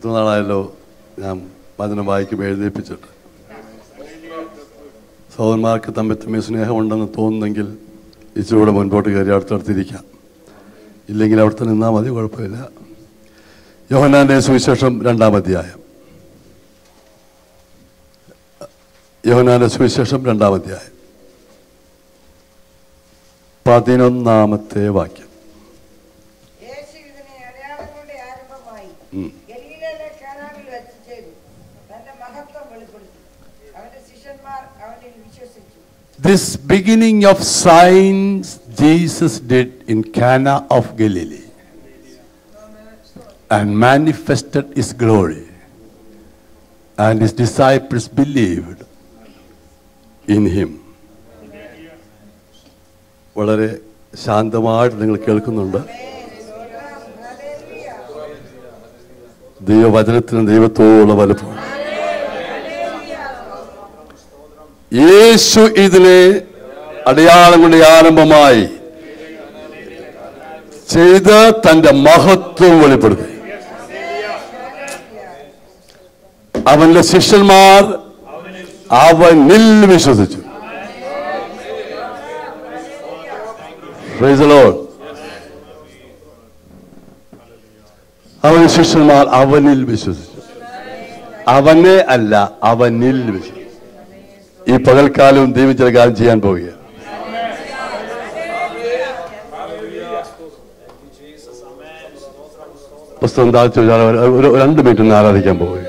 ഇത്ര നാളായല്ലോ ഞാൻ വചനം വായിക്കുമ്പോൾ എഴുന്നേൽപ്പിച്ചിട്ട് സഹോദരന്മാർക്ക് തമ്മിൽ തമ്മിൽ സ്നേഹമുണ്ടെന്ന് തോന്നുന്നെങ്കിൽ ഇച്ചിരൂടെ മുൻപോട്ട് കയറി അടുത്തടുത്തിരിക്കാം ഇല്ലെങ്കിൽ അവിടുത്തെ നിന്നാൽ മതി കുഴപ്പമില്ല യോഹനാന്റെ സുവിശേഷം രണ്ടാം അധ്യായം യോഹനാന്റെ സുവിശേഷം രണ്ടാം അധ്യായം പതിനൊന്നാമത്തെ വാക്യം യേശു ഇതിനെ അടയാളങ്ങളുടെ ആരംഭമായി ഉം. ഗലീലയിലെ കാനാവിൽ വെച്ച് ചെയ്തു തന്റെ മഹത്വം വെളിപ്പെടുത്തി അവന്റെ ശിഷ്യന്മാർ അവനിൽ വിശ്വസിച്ചു This beginning of signs Jesus did in Cana of Galilee and manifested his glory, and his disciples believed in him. വളരെ ശാന്തമായിട്ട് നിങ്ങൾ കേൾക്കുന്നുണ്ട് ദൈവവചനത്തിന് ദൈവത്തോളം വലുപ്പം യേശു ഇതിനെ അടയാളം കൊണ്ട് ആരംഭമായി ചെയ്ത് തന്റെ മഹത്വം വെളിപ്പെടുത്തി അവന്റെ ശിഷ്യന്മാർ അവനിൽ വിശ്വസിച്ചു Praise the Lord. അവന്റെ ശിഷ്യന്മാർ അവനിൽ വിശ്വസിച്ചു അവനെ അല്ല അവനിൽ വിശ്വസിച്ചു ഈ പകൽക്കാലവും ദൈവം ചില കാര്യം ചെയ്യാൻ പോവുകയാണ് പുസ്തകം താഴ്ച ഒരു ഒരു രണ്ട് മിനിറ്റ് ഒന്ന് ആരാധിക്കാൻ പോവുകയാണ്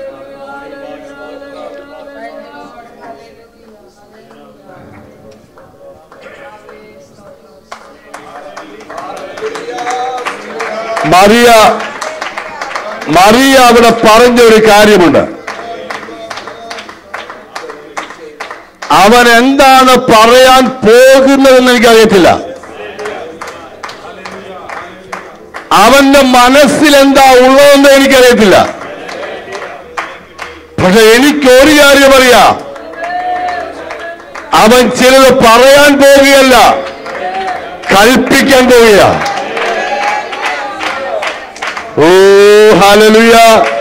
മറിയ മറിയ അവിടെ പറഞ്ഞ ഒരു കാര്യമുണ്ട് അവൻ എന്താണ് പറയാൻ പോകുന്നതെന്ന് എനിക്കറിയത്തില്ല അവന്റെ മനസ്സിൽ എന്താ ഉള്ളതെന്ന് എനിക്കറിയത്തില്ല പക്ഷെ എനിക്ക് ഒരു കാര്യം അറിയാം അവൻ ചിലത് പറയാൻ പോവുകയല്ല കൽപ്പിക്കാൻ പോവുക ഓ ഹാലലുയ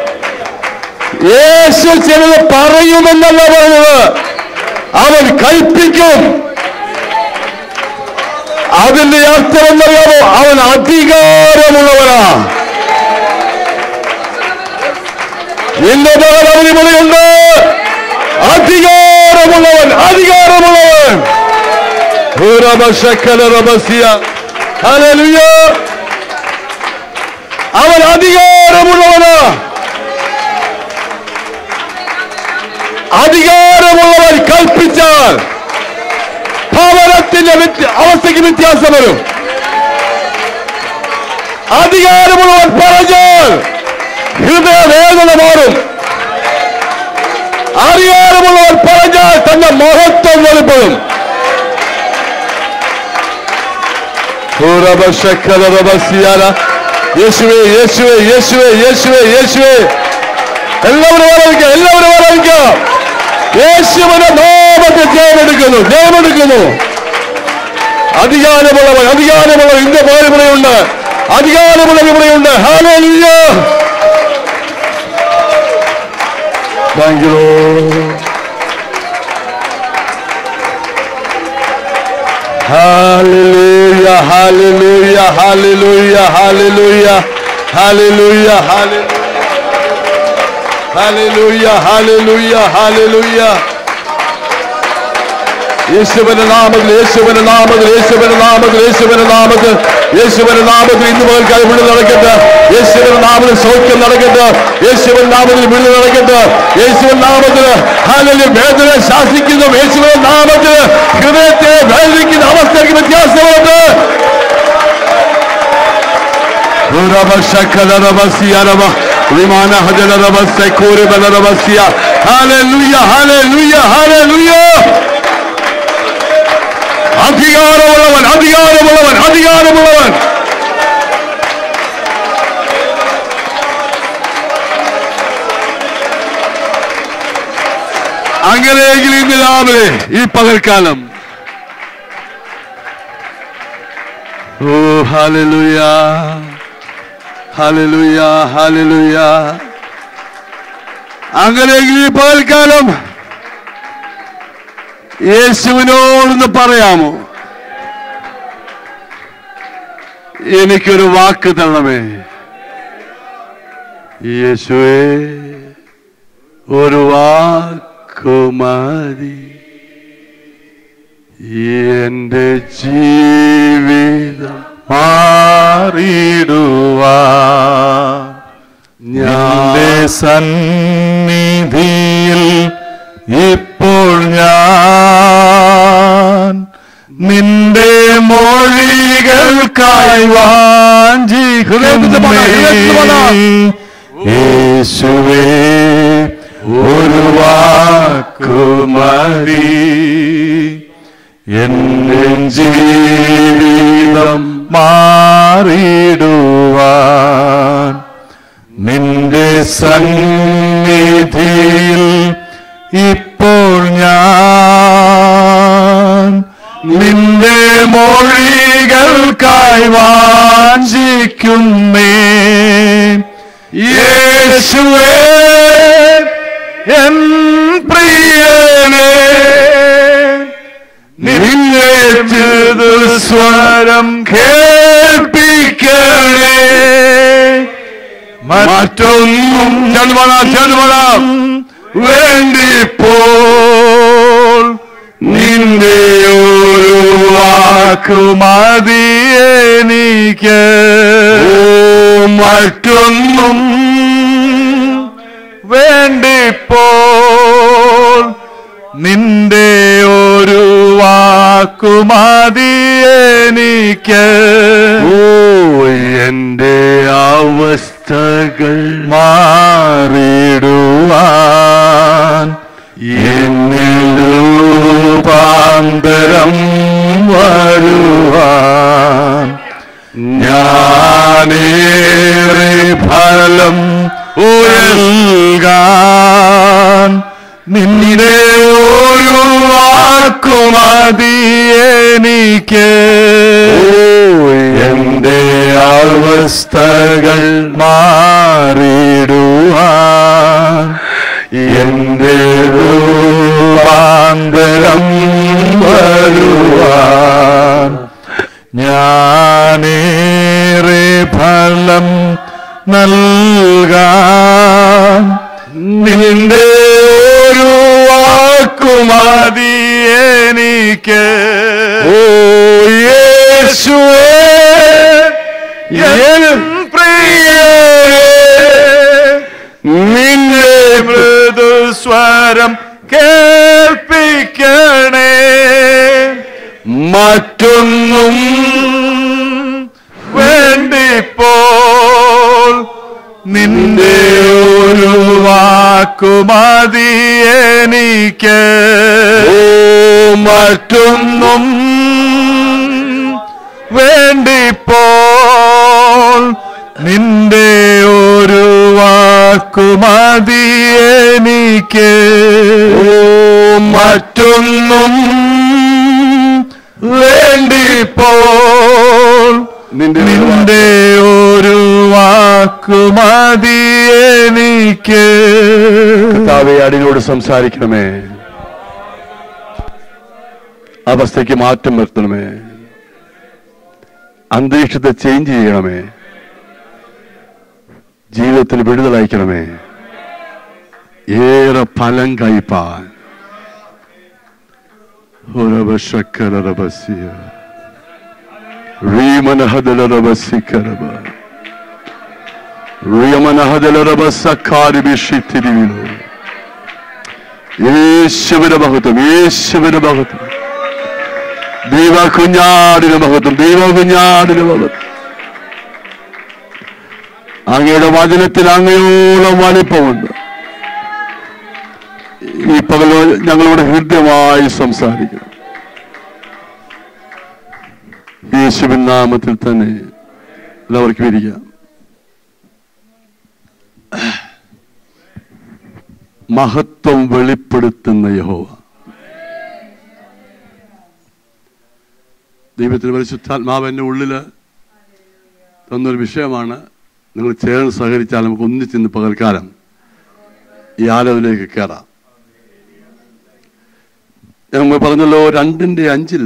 യേശു ചിലത് പറയുമെന്നല്ല പറഞ്ഞത് അവൻ കൽപ്പിക്കും അതിന്റെ അർത്ഥം എന്നറിയാമോ അവൻ അധികാരമുള്ളവനാ ഇന്ന് പകൽ അവന് വിളിയുണ്ട് അധികാരമുള്ളവൻ അധികാരമുള്ളവൻ ഹല്ലേലൂയ. അവൻ അധികാരമുള്ളവനാ അധികാരമുള്ളവൻ കൽപ്പിച്ചാൽ ഭവനത്തിന്റെ വ്യത്യ- അവസ്ഥയ്ക്ക് വ്യത്യാസം വരും അധികാരമുള്ളവൻ പറഞ്ഞാൽ ഹൃദയവേദന മാറും അധികാരമുള്ളവൻ പറഞ്ഞാൽ തന്റെ മഹത്വം വെളിപ്പെടും ഉറവശക്കലറവസിയാല. യേശുവേ യേശുവേ യേശുവേ യേശുവേ യേശുവേ എല്ലാവരും ആരാധിക്കാം എല്ലാവരും ആരാധിക്കാം യേശുവിന്റെ നാമത്തിൽ ജയമെടുക്കുന്നു ജയമെടുക്കുന്നു അധികാരമുള്ളവൻ അധികാരമുള്ളവൻ ഇന്ന് പേര് ഇവിടെയുണ്ട് അധികാരമുള്ളവർ ഇവിടെയുണ്ട് hallelujah thank you Hallelujah, hallelujah, hallelujah, hallelujah, hallelujah, hallelujah, hallelujah, hallelujah. യേശുവിന്റെ നാമത്തിൽ യേശുവിന്റെ നാമത്തിൽ യേശുവിന്റെ നാമത്തിൽ യേശുവിന്റെ നാമത്തിൽ യേശുവിന്റെ നാമത്തിൽ ഇന്ന് മുതൽ വിടുതൽ നടക്കട്ടെ യേശുവിന്റെ നാമത്തിൽ സൗഖ്യം നടക്കട്ടെ യേശുവിന്റെ നാമത്തിൽ വിടുതൽ നടക്കട്ടെ യേശുവിന്റെ നാമത്തിൽ ഹാലലി വേദന ശാസിക്കുന്നു യേശുവിന്റെ നാമത്തിൽ ഹൃദയത്തെ വേദനിക്കുന്ന അവസ്ഥയ്ക്ക് വ്യത്യാസമുണ്ട് വിമാന ഹജലറവസ്യ ഹാലലുയ ഹാലലുയ ഹാലലുയ അധികാരമുള്ളവൻ അധികാരമുള്ളവൻ അധികാരമുള്ളവൻ അങ്ങനെയെങ്കിൽ ഇന്ന് രാവിലെ ഈ പകൽക്കാലം ഓ ഹാലലുയ ഹാലലുയ ഹാലലുയ അങ്ങനെയെങ്കിൽ ഈ പകൽക്കാലം യേശുവിനോടൊന്ന് പറയാമോ എനിക്കൊരു വാക്ക് തരണമേ യേശുവേ ഒരു വാക്ക് മതി എന്റെ ജീവിതം മാറിടുവാ നിന്റെ സന്നിധിയിൽ ഇപ്പോൾ ഞാൻ നിന്റെ മൊഴികൾക്കായി ഹൃദയത്തിൽ പാടാം, ഹൃദയത്തിൽ പാടാം. വാഞ്ചിക്കുന്നേ യേശുവേ ഒരു വാക്കുമതി എന്റെ ജീവിതം മാറിടുവാൻ നിന്റെ സന്നിധിയിൽ ഇപ്പോൾ ഞാൻ നിന്റെ മൊഴികൾക്കായി വാഞ്ചിക്കുന്നേ യേശുവേ എൻ പ്രിയനേ നിന്നെ സ്വരം കേൾപ്പിക്കണേ മറ്റൊന്നും ചേർന്ന് ചേർന്ന് പാടാം. വേണ്ടിപ്പോൾ നിന്റെ ഒരു വാക്കുമതി എനിക്ക് മറ്റൊന്നും വേണ്ടിപ്പോൾ നിന്റെ ഒരു വാക്കുമതി എനിക്ക് ഓ എന്റെ അവസ്ഥകൾ മാറിടുവാൻ എന്നിൽ രൂപാന്തരം വരുവാൻ ഞാനേറെ ഫലം ഉയൽകാൻ നിന്റെ ഒരു വാക്കുമതി എനിക്ക് എന്റെ അവസ്ഥകൾ മാറിടുവാൻ എന്റെ രൂപാന്തരം വരുവാൻ ഞാനേറെ ഫലം നൽകാൻ നിന്റെ ഒരു വാക്കുമതി എനിക്ക് ഓ യേശുവേ എൻ പ്രിയരേ നിന്നെ മൃദുസ്വരം കേൾപ്പിക്കണേ മറ്റൊന്നും വേണ്ടിപ്പോൾ നിന്റെ ഒരു വാക്കുമതി എനിക്ക് മറ്റൊന്നും വേണ്ടിപ്പോൾ നിന്റെ ഒരു വാക്കുമതി എനിക്ക് മറ്റൊന്നും വേണ്ടിപ്പോൾ നിന്റെ നിന്റെ ഒരു വാക്കുമതി എനിക്ക് കർത്താവെ അടിനോട് സംസാരിക്കണമേ അവസ്ഥയ്ക്ക് മാറ്റം വരുത്തണമേ അന്തരീക്ഷത്തെ ചേഞ്ച് ചെയ്യണമേ ജീവിതത്തിൽ വിടുതലയക്കണമേ ഏറെ ഫലം കഴിപ്പാൻ ഉറവശക്കരവസ്യ റീമനഹദലറവസിക്കരവ റിയമനഹദലറവസക്കാരിവിഷിത്തിരിവിലോ യേശുവിന്റെ മഹത്വം യേശുവിന്റെ മഹത്വം ദൈവ കുഞ്ഞാടിന് മഹത്വം ദൈവ കുഞ്ഞാടിന് മഹത്വം അങ്ങയുടെ വചനത്തിൽ അങ്ങയോളം വലിപ്പമുണ്ട് ഈ പകലോ ഞങ്ങളോട് ഹൃദ്യമായി സംസാരിക്കണം യേശുവിൻ നാമത്തിൽ തന്നെ എല്ലാവർക്കും ഇരിക്കാം മഹത്വം വെളിപ്പെടുത്തുന്ന യഹോവ ദൈവത്തിന് പരിശുദ്ധാത്മാവ് എൻ്റെ ഉള്ളില് തന്നൊരു വിഷയമാണ് നിങ്ങൾ ചേർന്ന് സഹകരിച്ചാൽ നമുക്ക് ഒന്നിച്ചിന്ന് പകൽക്കാലം ഈ ആലോചനയിലേക്ക് കയറാം ഞങ്ങൾ പറഞ്ഞല്ലോ രണ്ടിന്റെ അഞ്ചിൽ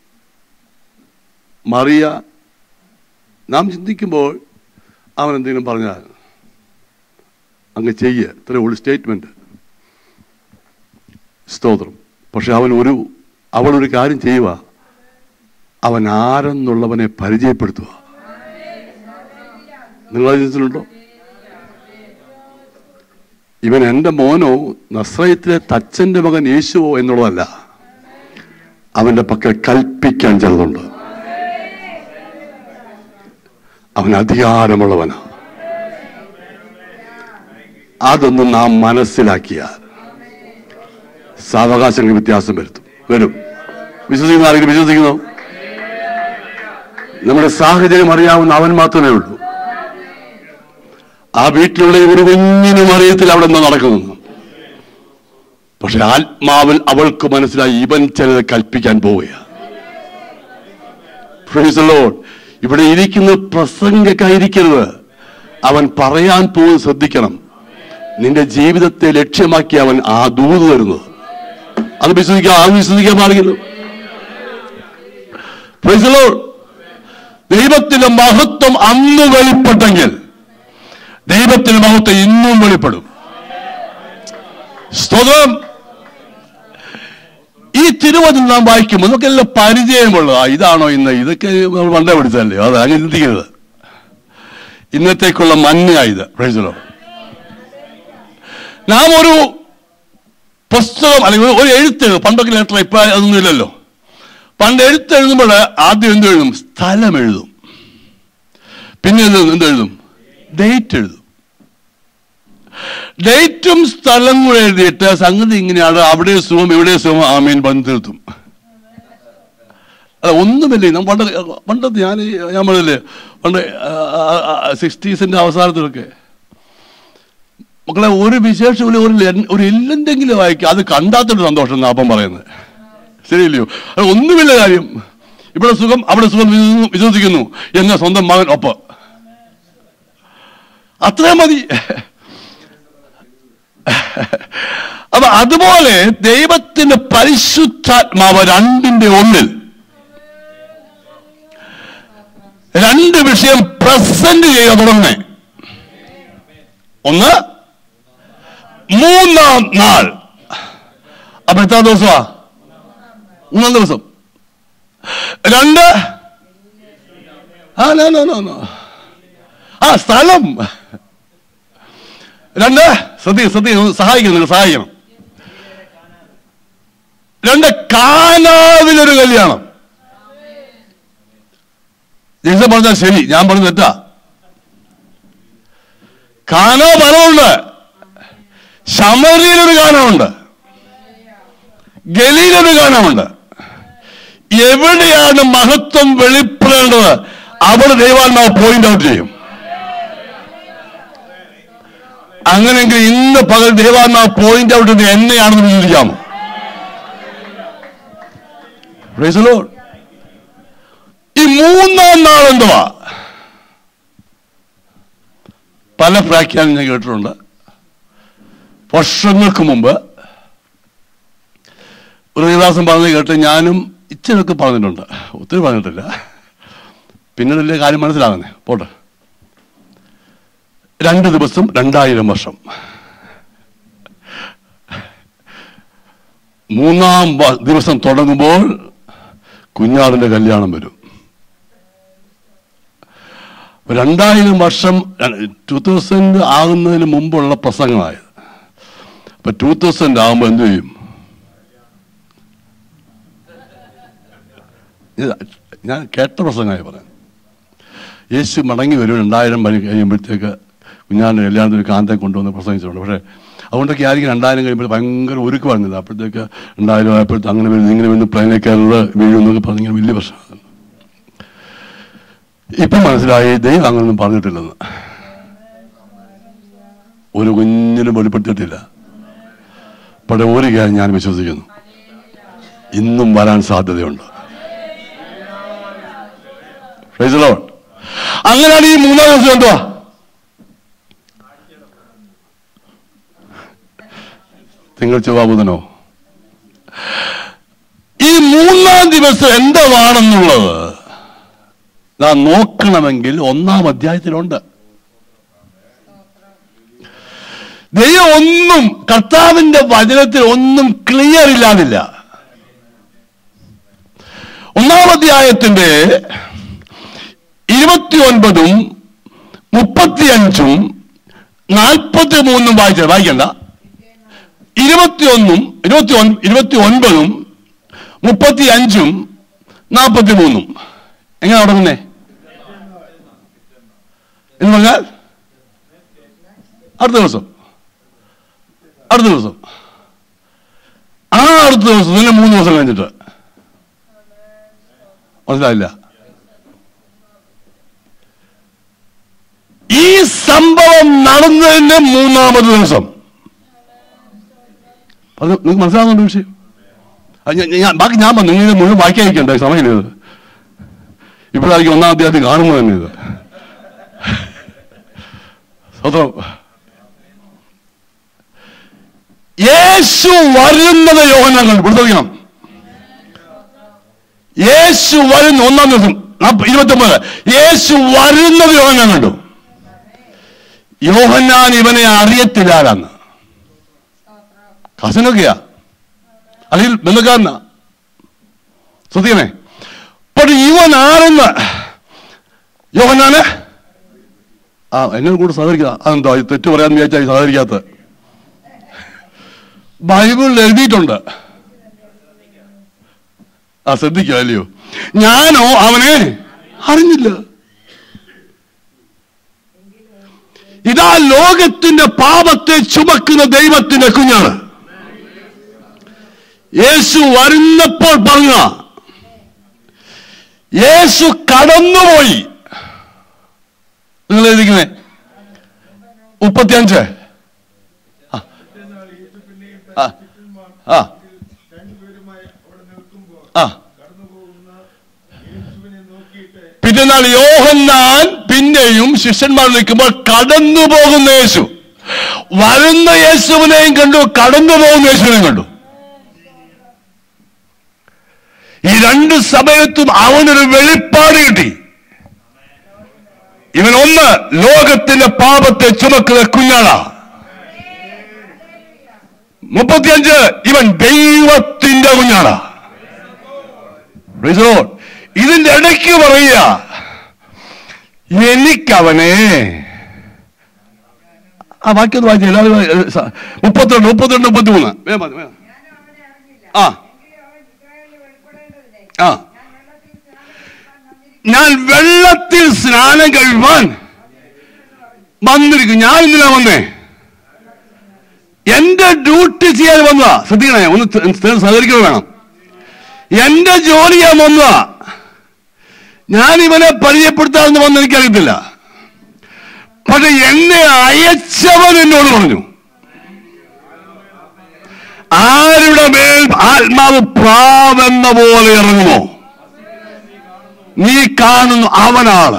മറിയ നാം ചിന്തിക്കുമ്പോൾ അവൻ എന്തെങ്കിലും പറഞ്ഞാൽ അങ്ങ് ചെയ്യ ഇത്രേ ഉള്ളു സ്റ്റേറ്റ്മെന്റ് സ്തോത്രം പക്ഷെ അവൻ ഒരു അവളൊരു കാര്യം ചെയ്യുക അവൻ ആരെന്നുള്ളവനെ പരിചയപ്പെടുത്തുക നിങ്ങൾ ചിന്തിച്ചിട്ടുണ്ടോ ഇവൻ എൻ്റെ മോനോ നസ്രയത്തിലെ തച്ചന്റെ മകൻ യേശുവോ എന്നുള്ളതല്ല അവന്റെ പക്കൽ കൽപ്പിക്കാൻ ചിലതുണ്ട് അവൻ അധികാരമുള്ളവനാ അതൊന്നും നാം മനസ്സിലാക്കിയാൽ സാവകാശങ്ങൾ വ്യത്യാസം വരുത്തും വരും വിശ്വസിക്കുന്ന ആരെങ്കിലും വിശ്വസിക്കുന്നു നമ്മുടെ സാഹചര്യം അറിയാവുന്ന അവൻ മാത്രമേ ഉള്ളൂ ആ വീട്ടിലുള്ള ഒരു കുഞ്ഞിനും അറിയത്തില്ല അവിടെ എന്താ നടക്കുന്നു പക്ഷെ ആത്മാവിൽ അവൾക്ക് മനസ്സിലായി ഇവൻ ചിലത് കൽപ്പിക്കാൻ പോവുകയാണ് Praise the Lord. ഇവിടെ ഇരിക്കുന്ന പ്രസംഗക്കായിരിക്കരുത് അവൻ പറയാൻ പോകുന്നത് ശ്രദ്ധിക്കണം നിന്റെ ജീവിതത്തെ ലക്ഷ്യമാക്കി അവൻ ആ ദൂത് തരുന്നത് അത് വിശ്വസിക്കാൻ അത് വിശ്വസിക്കാൻ പാടില്ല Praise the Lord. ദൈവത്തിന്റെ മഹത്വം അന്ന് വെളിപ്പെട്ടെങ്കിൽ ദൈവത്തിന്റെ മഹത്വം ഇന്നും വെളിപ്പെടും സ്തോത്രം ഈ തിരുവചനം നാം വായിക്കുമ്പോൾ നമുക്കെല്ലാം പരിചയമുള്ളതാ ഇതാണോ ഇന്ന് ഇതൊക്കെ നമ്മൾ പണ്ടേ പഠിച്ചല്ലേ അത് അങ്ങനെ ചിന്തിക്കരുത് ഇന്നത്തേക്കുള്ള മഞ്ഞായത് പ്രൈസലോ നാം ഒരു പുസ്തകം അല്ലെങ്കിൽ ഒരു എഴുത്ത് പണ്ടൊക്കെ ലെറ്റർ ഇപ്പൊ അതൊന്നും ഇല്ലല്ലോ പണ്ട് എഴുത്ത് എഴുതുമ്പോൾ ആദ്യം എന്ത് എഴുതും സ്ഥലം എഴുതും പിന്നെ എന്ത് എന്ത് എഴുതും ഡേറ്റ് എഴുതും ഡേറ്റും സ്ഥലം കൂടെ എഴുതിയിട്ട് സംഗതി ഇങ്ങനെയാണ് അവിടെ സുഖം ഇവിടെ സുഖം ആമീൻ ബന്ധം തീർത്തും അല്ല ഒന്നുമില്ല നാം പണ്ട് പണ്ടത്തെ ഞാൻ ഞാൻ പറഞ്ഞില്ലേ പണ്ട് സിക്സ്റ്റീസിന്റെ അവസാനത്തിലൊക്കെ മക്കളെ ഒരു വിശേഷമില്ല ഒരു ലെ- ഒരു ഇല്ലെന്തെങ്കിലും വായിക്കുക അത് കണ്ടാത്തൊരു സന്തോഷം എന്നാ അപ്പം പറയുന്നത് ശരിയില്ലയോ അത് ഒന്നുമില്ല കാര്യം ഇവിടെ സുഖം അവിടെ സുഖം വിശ്വസിക്കുന്നു- വിശ്വസിക്കുന്നു എന്ന സ്വന്തം മകൻ ഒപ്പ് അത്രയും മതി അപ്പൊ അതുപോലെ ദൈവത്തിന്റെ പരിശുദ്ധാത്മാവ് രണ്ടിന്റെ ഒന്നിൽ രണ്ട് വിഷയം പ്രസന്റ് ചെയ്യുക തുടങ്ങണേ ഒന്ന് മൂന്നാം നാൾ അപ്പൊ എത്ര ദിവസമാ മൂന്നാം ദിവസം രണ്ട് ആ നോ നോ നോ നോ ആ സ്ഥലം രണ്ട് ശ്രദ്ധിക്കും ശ്രദ്ധിക്കും സഹായിക്കണം നിങ്ങൾ സഹായിക്കണം രണ്ട് കാനാവിലൊരു കല്യാണം ജെയ്സൺ പറഞ്ഞാൽ ശരി ഞാൻ പറഞ്ഞ തെറ്റാ കാനോ പലമുണ്ട് ശമരിയിലൊരു ഗാനമുണ്ട് ഗലിയിലൊരു ഗാനമുണ്ട് എവിടെയാണ് മഹത്വം വെളിപ്പെടേണ്ടത് അവിടെ ദൈവാത്മാവ് പോയിന്റ് ഔട്ട് ചെയ്യും അങ്ങനെയെങ്കിൽ ഇന്ന് പകൽ ദൈവാത്മാവ് പോയിന്റ് ഔട്ട് ചെയ്ത് എന്നെയാണെന്ന് വിചാരിക്കാമോ Praise the Lord. ഈ മൂന്നാം നാൾ എന്തുവാ പല വ്യാഖ്യാനം ഞാൻ കേട്ടിട്ടുണ്ട് വർഷങ്ങൾക്ക് മുമ്പ് ഒരു ദേവദാസം പറഞ്ഞത് കേട്ട് ഞാനും ഇച്ചിരൊക്കെ പറഞ്ഞിട്ടുണ്ട് ഒത്തിരി പറഞ്ഞിട്ടില്ല പിന്നീടല്ലേ കാര്യം മനസ്സിലാകുന്നേ പോട്ടെ രണ്ട് ദിവസം രണ്ടായിരം വർഷം മൂന്നാം വ- ദിവസം തുടങ്ങുമ്പോൾ കുഞ്ഞാടിന്റെ കല്യാണം വരും രണ്ടായിരം വർഷം ടൂ തൗസൻഡ് ആകുന്നതിന് മുമ്പുള്ള പ്രസംഗമായത് അപ്പൊ ടൂ തൗസൻഡ് ആകുമ്പോൾ എന്ത് ചെയ്യും ഇത് ഞാൻ കേട്ട പ്രസംഗമായി പറയാം യേശു മടങ്ങി വരും രണ്ടായിരം മണി കഴിയുമ്പോഴത്തേക്ക് കുഞ്ഞാൻ്റെ കല്യാണത്തിന് ഒരു കാന്തയെ കൊണ്ടുവന്ന് പ്രസംഗിച്ചിട്ടുണ്ട് പക്ഷേ അതുകൊണ്ടൊക്കെ ആയിരിക്കും രണ്ടായിരം കഴിയുമ്പോൾ ഭയങ്കര ഒരുക്ക് പറഞ്ഞത് അപ്പോഴത്തേക്ക് രണ്ടായിരം ആയപ്പോഴത്തെ അങ്ങനെ വരുന്നു ഇങ്ങനെ വരുന്നു പ്ലെയിനെ കയറുക വീഴും എന്നൊക്കെ പറഞ്ഞ് ഇങ്ങനെ വലിയ പ്രശ്നമാണ് ഇപ്പം മനസ്സിലായി ദൈവം അങ്ങനൊന്നും പറഞ്ഞിട്ടില്ലെന്ന് ഒരു കുഞ്ഞിനും വെളിപ്പെടുത്തിയിട്ടില്ല പക്ഷേ ഒരു കാര്യം ഞാൻ വിശ്വസിക്കുന്നു ഇന്നും വരാൻ സാധ്യതയുണ്ട് Praise the Lord. അങ്ങനെയാണ് ഈ മൂന്നാം ദിവസം എന്തുവാ നിങ്ങൾ ചൊവ്വാബുധനോ ഈ മൂന്നാം ദിവസം എന്താണെന്നുള്ളത് നാം നോക്കണമെങ്കിൽ ഒന്നാം അധ്യായത്തിലുണ്ട് ദൈവം ഒന്നും കർത്താവിന്റെ വചനത്തിൽ ഒന്നും ക്ലിയർ ഇല്ലാതില്ല ഒന്നാം അധ്യായത്തിന്റെ ഇരുപത്തി ഒൻപതും മുപ്പത്തിയഞ്ചും നാൽപ്പത്തി മൂന്നും വായിച്ച വായിക്കണ്ട ഇരുപത്തിയൊന്നും ഇരുപത്തി ഒൻ ഇരുപത്തി ഒൻപതും മുപ്പത്തി അഞ്ചും നാൽപ്പത്തി മൂന്നും എങ്ങനെ തുടങ്ങുന്നേ എന്ന് പറഞ്ഞാൽ അടുത്ത ദിവസം അടുത്ത ദിവസം ആ അടുത്ത ദിവസം തന്നെ മൂന്ന് ദിവസം കഴിഞ്ഞിട്ട് മനസ്സിലായില്ല ഈ സംഭവം നടന്നതിന്റെ മൂന്നാമത് ദിവസം അത് നിങ്ങൾക്ക് മനസ്സിലാകുന്നുണ്ട് വിഷയം അത് ഞാൻ- ഞാൻ ബാക്കി ഞാൻ പറഞ്ഞു നിങ്ങൾ ഇത് മുഴുവൻ വായിക്കാതിരിക്കണ്ട സമയമില്ല ഇത് ഇപ്പോഴായിരിക്കും ഒന്നാം അധ്യായത്തിൽ കാണുന്നത് തന്നെ ഇത് സ്വതം യേശു വരുന്നത് യോഹനാൻ കണ്ടു കൊടുത്തിരിക്കണം യേശു വരുന്ന ഒന്നാം ദിവസം ഇരുപത്തി ഒമ്പത് യേശു വരുന്നത് യോഹനാൻ കണ്ടു യോഹന്നാൻ ഇവനെ അറിയത്തില്ലാരാന്ന് കസനൊക്കെയാ അല്ലെങ്കിൽ ബന്ധുക്കാരനാ ശ്രദ്ധിക്കണേ അപ്പോൾ ഇവൻ ആരെന്ന് യോഹന്നാന് ആ എന്നോട് കൂടെ സഹകരിക്കുക അതെന്തോ ഇത് തെറ്റ് പറയാന്ന് വിചാരിച്ചാൽ സഹകരിക്കാത്ത ബൈബിളിൽ എഴുതിയിട്ടുണ്ട് ആ ശ്രദ്ധിക്കുക അല്ലയോ ഞാനോ അവനെ അറിഞ്ഞില്ല ഇതാ ലോകത്തിന്റെ പാപത്തെ ചുമക്കുന്ന ദൈവത്തിന്റെ കുഞ്ഞാണ് യേശു വരുന്നപ്പോൾ പറഞ്ഞ യേശു കടന്നുപോയി നിങ്ങൾ എഴുതിക്കുന്നേ മുപ്പത്തിയഞ്ച് ആ. ആ. ആ രണ്ടുപേരുമായി അവിടെ നിൽക്കുമ്പോൾ ആ കടന്നുപോകുന്ന യേശുവിനെ നോക്കിയിട്ട് പിറ്റേന്നാൾ യോഹന്നാൻ പിന്നെയും ശിഷ്യന്മാർ നിൽക്കുമ്പോൾ കടന്നു പോകുന്ന യേശു വരുന്ന യേശുവിനെയും കണ്ടു കടന്നു പോകുന്ന യേശുവിനെയും കണ്ടു ഈ രണ്ട് സമയത്തും അവനൊരു വെളിപ്പാട് കിട്ടി ഇവൻ ഒന്ന് ലോകത്തിന്റെ പാപത്തെ ചുമക്കുന്ന കുഞ്ഞാളാ മുപ്പത്തിയഞ്ച് ഇവൻ ദൈവത്തിന്റെ കുഞ്ഞാളാ Praise the Lord. ഇതിന്റെ ഇടയ്ക്ക് പറയുക എനിക്കവനെ ആ ബാക്കി ഒന്ന് വായിച്ചു എല്ലാവരും വായി- ഏ, സ- മുപ്പത്തിരണ്ട് മുപ്പത്തിരണ്ട് മുപ്പത്തി മൂന്ന് വേഗം വാ, വേഗം. ഞാനും അവനെ അറിഞ്ഞില്ല ആ എങ്കിലും അവൻ ഇസ്രായേലിൽ വെളിപ്പെടേണ്ടതിനെ ആ ഞാൻ വെള്ളത്തിൽ സ്നാനം ഞാൻ വെള്ളത്തിൽ സ്നാനം കഴിപ്പാൻ വന്നിരിക്കുന്നു കഴിവാൻ വന്നിരിക്കും ഞാൻ ഇന്നലെ വന്നേ എന്റെ ഡ്യൂട്ടി ചെയ്യാൻ വന്നതാ ശ്രദ്ധിക്കണേ ഒന്ന് ത- ത- സഹകരിക്കുക വേണം എന്റെ ജോലി ഞാൻ വന്നതാ ഞാൻ ഇവനെ പരിചയപ്പെടുത്താമെന്ന് വന്ന് എനിക്കറിയത്തില്ല പക്ഷെ എന്നെ അയച്ചവൻ എന്നോട് പറഞ്ഞു ആരുടെ മേൽ ആത്മാവ് പ്രാവെന്ന പോലെ ഇറങ്ങുമോ നീ കാണുന്നു അവനാണ്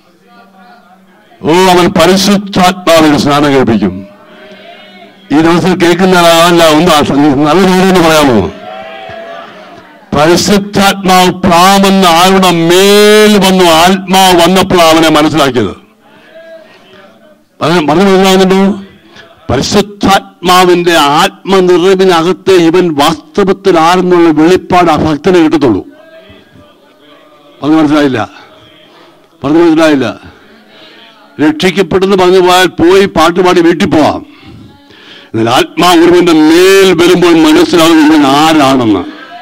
ഓ അവൻ പരിശുദ്ധാത്മാവിന് സ്നാനം കഴിപ്പിക്കും ഈ ദിവസം കേൾക്കുന്ന ആളല്ല ഒന്ന് ആ സ- നല്ല രീതിയിൽ പറയാമോ പരിശുദ്ധാത്മാവ് പ്രാമെന്ന ആളുടെ മേൽ വന്നു ആത്മാവ് വന്നപ്പോഴാണ് അവനെ മനസ്സിലാക്കിയത് പറഞ്ഞു പറഞ്ഞു മനസ്സിലാകുന്നുണ്ടോ പരിശുദ്ധാത്മാവിന്റെ ആത്മനിറവിനകത്ത് ഇവൻ വാസ്തവത്തിൽ ആരെന്നുള്ള വെളിപ്പാട് ആ ഭക്തനെ കിട്ടത്തുള്ളൂ പറഞ്ഞു മനസ്സിലായില്ല പറഞ്ഞു മനസ്സിലായില്ല രക്ഷിക്കപ്പെട്ടെന്ന് പറഞ്ഞു പോയാൽ പോയി പാട്ടുപാടി വീട്ടിൽ പോവാം എന്നാൽ ആത്മാവ് ഒരുവന്റെ മേൽ വരുമ്പോൾ മനസ്സിലാകും ഇവൻ ആരാണെന്ന്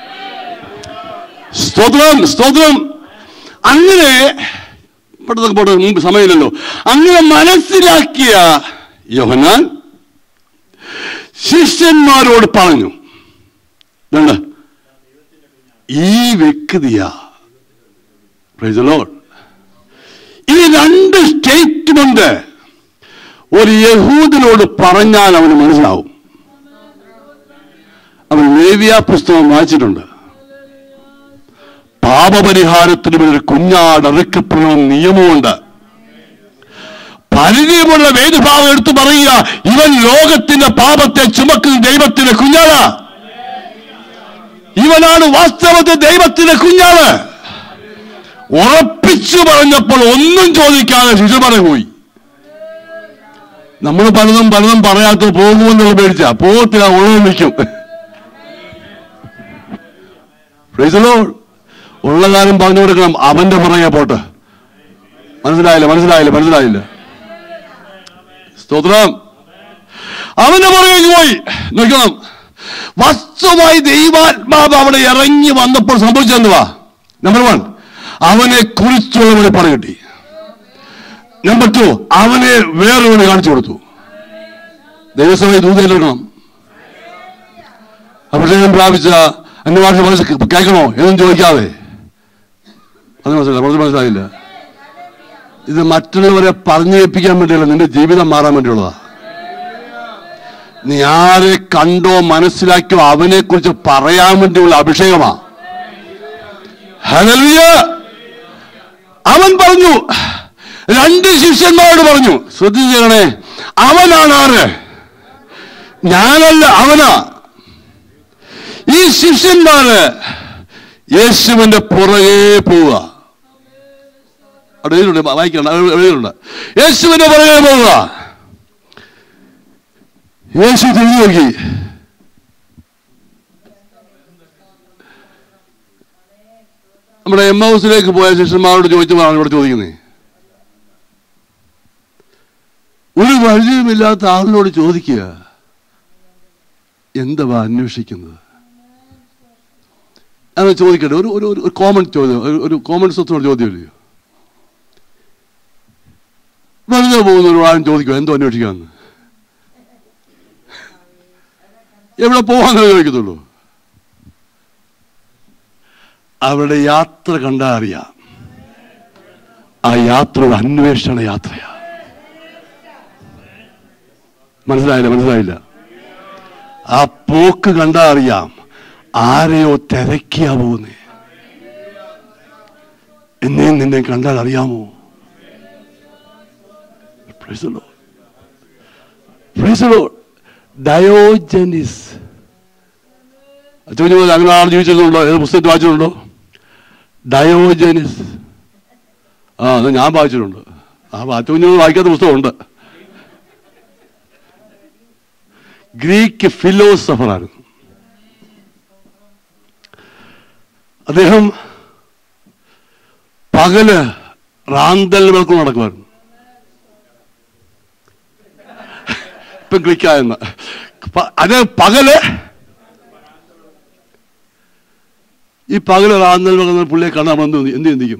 സ്തോത്രം സ്തോത്രം അങ്ങനെ പെട്ടെന്ന് പോട്ടെ മുമ്പ് സമയമില്ലല്ലോ അങ്ങനെ മനസ്സിലാക്കിയ യോഹന്നാൻ ശിഷ്യന്മാരോട് പറഞ്ഞു ഇതുണ്ട് ഈ വ്യക്തിയാ Praise the Lord. ഈ രണ്ട് സ്റ്റേറ്റ്മെന്റ് ഒരു യഹൂദനോട് പറഞ്ഞാൽ അവന് മനസ്സിലാവും അവൻ ലേവിയ പുസ്തകം വായിച്ചിട്ടുണ്ട് പാപപരിഹാരത്തിന് ഒരു കുഞ്ഞാട് അറുക്കപ്പെടുന്ന നിയമമുണ്ട് പരിചയമുള്ള വേദഭാവം എടുത്തു പറയുക ഇവൻ ലോകത്തിന്റെ പാപത്തെ ചുമക്കുന്ന ദൈവത്തിന്റെ കുഞ്ഞാണ് ഇവനാണ് വാസ്തവത്തിൽ ദൈവത്തിന്റെ കുഞ്ഞാണ് ഉറപ്പിച്ചു പറഞ്ഞപ്പോൾ ഒന്നും ചോദിക്കാതെ ശിശുമറ പോയി നമ്മൾ പലതും പലതും പറയാത്ത പോകുമെന്നുള്ള പേടിച്ച പോകത്തില്ല ഉള്ളത് നിൽക്കും Praise the Lord. ഉള്ള കാര്യം പറഞ്ഞു കൊടുക്കണം അവന്റെ പുറകെ പോട്ടെ മനസ്സിലായില്ല മനസ്സിലായില്ല മനസ്സിലായില്ല സ്തോത്രം അവന്റെ പുറകെ പോയി നോക്കണം വസ്തുവായി ദൈവാത്മാവ് അവിടെ ഇറങ്ങി വന്നപ്പോൾ സംഭവിച്ചെന്തുവാ നമ്പർ വൺ അവനെ കുറിച്ചുള്ള വെളിപ്പാട് കിട്ടി നമ്പർ ടു അവനെ വേറൊരു കാണിച്ചു കൊടുത്തു ദൈവസഭയെ ദൂതയിലെടുക്കണം അഭിഷേകം പ്രാപിച്ച അന്യഭാഷ മനസ്സ് കേൾക്കണോ എന്നും ചോദിക്കാതെ അത് മനസ്സിലായി മനസ്സിൽ മനസ്സിലായില്ല ഇത് മറ്റുള്ളവരെ പറഞ്ഞു കേൾപ്പിക്കാൻ വേണ്ടിയല്ല നിന്റെ ജീവിതം മാറാൻ വേണ്ടിയുള്ളതാ നീ ആരെ കണ്ടോ മനസ്സിലാക്കിയോ അവനെ കുറിച്ച് പറയാൻ വേണ്ടിയുള്ള അഭിഷേകമാ ഹല്ലേലൂയ അവൻ പറഞ്ഞു രണ്ട് ശിഷ്യന്മാരോട് പറഞ്ഞു ശ്രദ്ധിച്ചേ അവനാണ് ആര് ഞാനല്ല അവനാ ഈ ശിഷ്യന്മാര് യേശുവിന്റെ പുറകെ പോവുക അവിടെ എഴുതിയിട്ടുണ്ട് വായിക്കണം അവിടെ എഴുതിയിട്ടുണ്ട് യേശുവിന്റെ പുറകെ പോവുക യേശു തിരിഞ്ഞു നോക്കി നമ്മുടെ എം ഹൗസിലേക്ക് പോയ ശിഷ്യന്മാരോട് ചോദിച്ചപ്പോഴാണ് ഇവിടെ ചോദിക്കുന്നത് ഒരു വഴിയുമില്ലാത്ത ആളിനോട് ചോദിക്കുക എന്തുവാ അന്വേഷിക്കുന്നത് അത് ചോദിക്കട്ടെ ഒരു ഒരു ഒരു കോമൺ ചോദ്യം ഒരു- ഒരു കോമൺ സ്വത്തോട് ചോദ്യമല്ലയോ വെറുതെ പോകുന്ന ഒരു ആളും ചോദിക്കുക എന്തോ അന്വേഷിക്കാന്ന് എവിടെ പോവാന്നേ ചോദിക്കത്തുള്ളൂ അവരുടെ യാത്ര കണ്ടാ അറിയാം ആ യാത്ര ഒരു അന്വേഷണ യാത്രയാ മനസ്സിലായില്ല മനസ്സിലായില്ല ആ പോക്ക് കണ്ടാ അറിയാം ആരെയോ തിരക്കിയാ പോകുന്നേ എന്നെയും നിന്നെ കണ്ടാൽ അറിയാമോ Praise the Lord. Praise the Lord. Diogenes ചോദിച്ചു പോലെ അങ്ങനെ ആൾ ജീവിച്ചിട്ടുണ്ടോ ഏത് പുസ്തകത്തിൽ വായിച്ചിട്ടുണ്ടോ ഡയോജനിസ് ആ അത് ഞാൻ വായിച്ചിട്ടുണ്ട് ആ അച്ചുകുഞ്ഞു വായിക്കാത്ത പുസ്തകമുണ്ട് ഗ്രീക്ക് ഫിലോസഫറായിരുന്നു അദ്ദേഹം പകല് റാന്തൽ വിളക്കം നടക്കുമായിരുന്നു ഇപ്പം ക്ലിക്കായെന്ന അത് പകല് ഈ പകല് റാന്തൽ വിളക്കുന്ന പുള്ളിയെ കാണാൻ നമ്മൾ എന്ത് എന്ത് ചിന്തിക്കും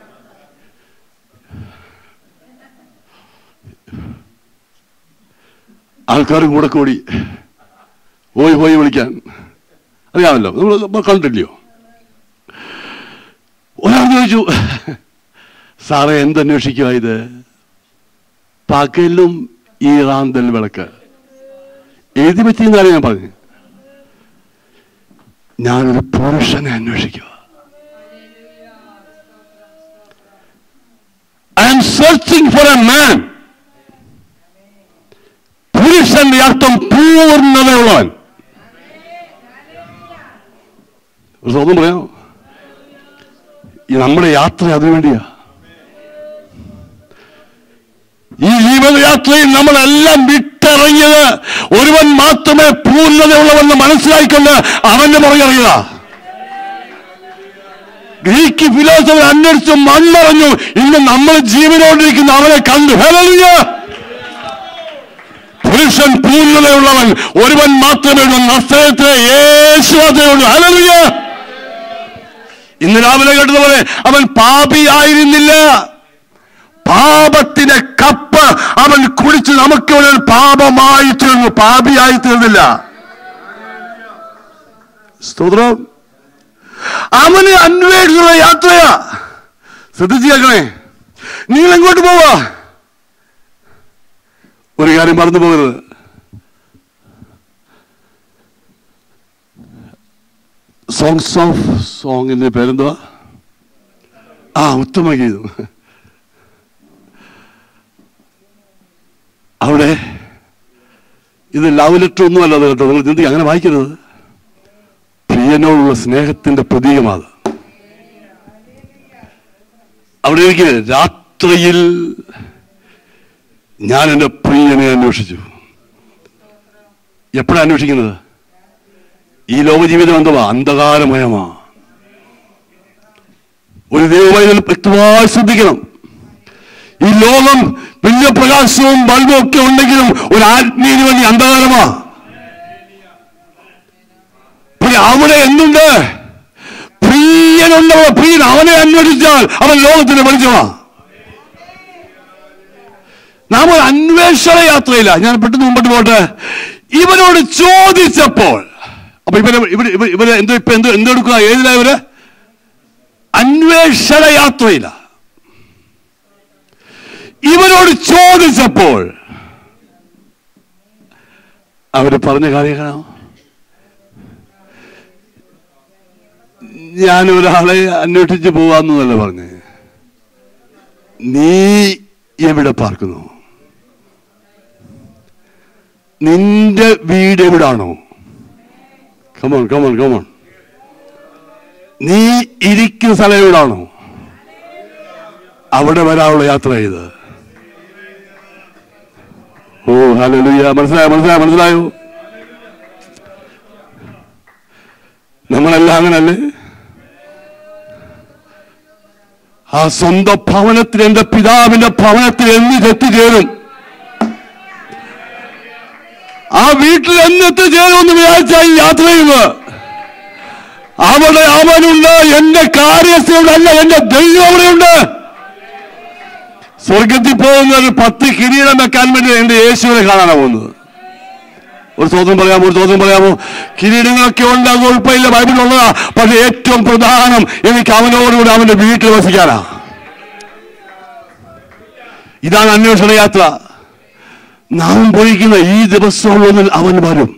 ആൾക്കാരും കൂടെ കൂടി പോയി പോയി വിളിക്കാൻ അറിയാമല്ലോ നമ്മൾ കണ്ടില്ലയോ ഒരാൾ ചോദിച്ചു സാറേ എന്തന്വേഷിക്കുക ഇത് പകലും ഈ റാന്തൽ വിളക്ക് എഴുതി പറ്റിയെന്ന് കാര്യം ഞാൻ പറഞ്ഞു ഞാനൊരു പുരുഷനെ അന്വേഷിക്കുക I'm searching for a man പുരുഷന്റെ അർത്ഥം പൂർണ്ണതയുള്ളവൻ ഒരു സ്വന്തം പറയാമോ ഈ നമ്മുടെ യാത്ര അതിനു വേണ്ടിയാ ഈ ജീവിതയാത്രയിൽ നമ്മളെല്ലാം വിട്ടിറങ്ങിയത് ഒരുവൻ മാത്രമേ പൂർണ്ണതയുള്ളവെന്ന് മനസ്സിലാക്കിക്കൊണ്ട് അവന്റെ പുറകിറങ്ങിയതാ ഗ്രീക്ക് ഫിലോസഫർ അന്വേഷിച്ച് മണ്ണറിഞ്ഞു ഇന്ന് നമ്മൾ ജീവനോടിരിക്കുന്ന അവനെ കണ്ടു ഹല്ലേലൂയ പുരുഷൻ പൂർണ്ണതയുള്ളവൻ ഒരുവൻ മാത്രമേ ഉള്ളൂ നസ്രയത്തിലെ യേശു മാത്രമേ ഉള്ളൂ ഹല്ലേലൂയ ഇന്ന് രാവിലെ കേട്ടതുപോലെ അവൻ പാപിയായിരുന്നില്ല പാപത്തിന്റെ കപ്പ് അവൻ കുടിച്ച് നമുക്ക് ഒരു പാപമായി തീർന്നു പാപിയായി തീർന്നില്ല സ്തോത്രം അവന് അന്വേഷിച്ചുള്ള യാത്രയാ ശ്രദ്ധിച്ചു കേൾക്കണേ നിങ്ങൾ എങ്ങോട്ട് പോവാ ഒരു കാര്യം മറന്നു പോകരുത് സോങ്സ് ഓഫ് സോങ്ങിന്റെ പേരെന്തുവാ ആ ഉത്തമ ഗീതം ഇത് ലവ് ലെറ്റർ ഒന്നുമല്ല അത് കേട്ടോ നിങ്ങൾ ചിന്തിക്കുക അങ്ങനെ വായിക്കരുത് പ്രിയനോടുള്ള സ്നേഹത്തിന്റെ പ്രതീകമാണ് അവിടെ എനിക്ക് രാത്രിയിൽ ഞാൻ എൻ്റെ പ്രിയനെ അന്വേഷിച്ചു എപ്പോഴാണ് അന്വേഷിക്കുന്നത് ഈ ലോകജീവിതം എന്തുവാ അന്ധകാരമയമാ ഒരു ദൈവമായി വ്യക്തമായി ശ്രദ്ധിക്കണം ഈ ലോകം വലിയ പ്രകാശവും ബൾബും ഒക്കെ ഉണ്ടെങ്കിലും ഒരു ആത്മീയന് വേണ്ടി അന്ധകാരമാ പിന്നെ അവിടെ എന്തുണ്ട് പ്രിയനുണ്ടവ പ്രിയൻ അവനെ അന്വേഷിച്ചാൽ അവൻ ലോകത്തിന്റെ വെളിച്ചമാ നാം ഒരു അന്വേഷണ യാത്രയില്ല ഞാൻ പെട്ടെന്ന് മുമ്പോട്ട് പോട്ടെ ഇവനോട് ചോദിച്ചപ്പോൾ അപ്പൊ ഇവരെ ഇവര് ഇവര് ഇവര് എന്തോ ഇപ്പൊ എന്തോ എന്തെടുക്കുക ഏതിലാ ഇവര് അന്വേഷണ യാത്രയില്ല ഇവരോട് ചോദിച്ചപ്പോൾ അവര് പറഞ്ഞ കാര്യങ്ങളോ ഞാൻ ഒരാളെ അന്വേഷിച്ച് പോവാന്നല്ല പറഞ്ഞേ നീ എവിടെ പാർക്കുന്നു നിന്റെ വീട് എവിടാണോ കമോൺ കമോൺ കമോൺ നീ ഇരിക്കുന്ന സ്ഥലം എവിടാണോ അവിടെ വരാനുള്ള യാത്ര ചെയ്ത് ഓ ഹല്ലേലൂയ മനസ്സിലായോ മനസ്സിലായോ മനസ്സിലായോ നമ്മളെല്ലാം അങ്ങനല്ലേ ആ സ്വന്തം ഭവനത്തിൽ എന്റെ പിതാവിന്റെ ഭവനത്തിൽ എന്ന് എത്തിച്ചേരും ആ വീട്ടിൽ എന്ന് എത്തിച്ചേരുമെന്ന് വിചാരിച്ച ഈ യാത്ര ചെയ്യുന്നത് അവിടെ അവനുണ്ട് എന്റെ കാര്യസ്ഥയുണ്ടല്ല എന്റെ ദൈവം അവിടെയുണ്ട് സ്വർഗത്തിൽ പോകുന്ന ഒരു പത്ത് കിരീടം വെക്കാൻ വേണ്ടി എന്റെ യേശുവിനെ കാണാനാണ് പോകുന്നത് ഒരു ചോദ്യം പറയാമോ ഒരു ചോദ്യം പറയാമോ കിരീടങ്ങളൊക്കെ ഉണ്ട് അത് ഉൾപ്പെടില്ല ബൈബിളിലുള്ളതാ പക്ഷെ ഏറ്റവും പ്രധാനം എനിക്ക് അവനോടുകൂടി അവന്റെ വീട്ടിൽ വസിക്കാനാ ഇതാണ് അന്വേഷണ യാത്ര നാം പൊഴിക്കുന്ന ഈ ദിവസങ്ങളിൽ അവൻ വരും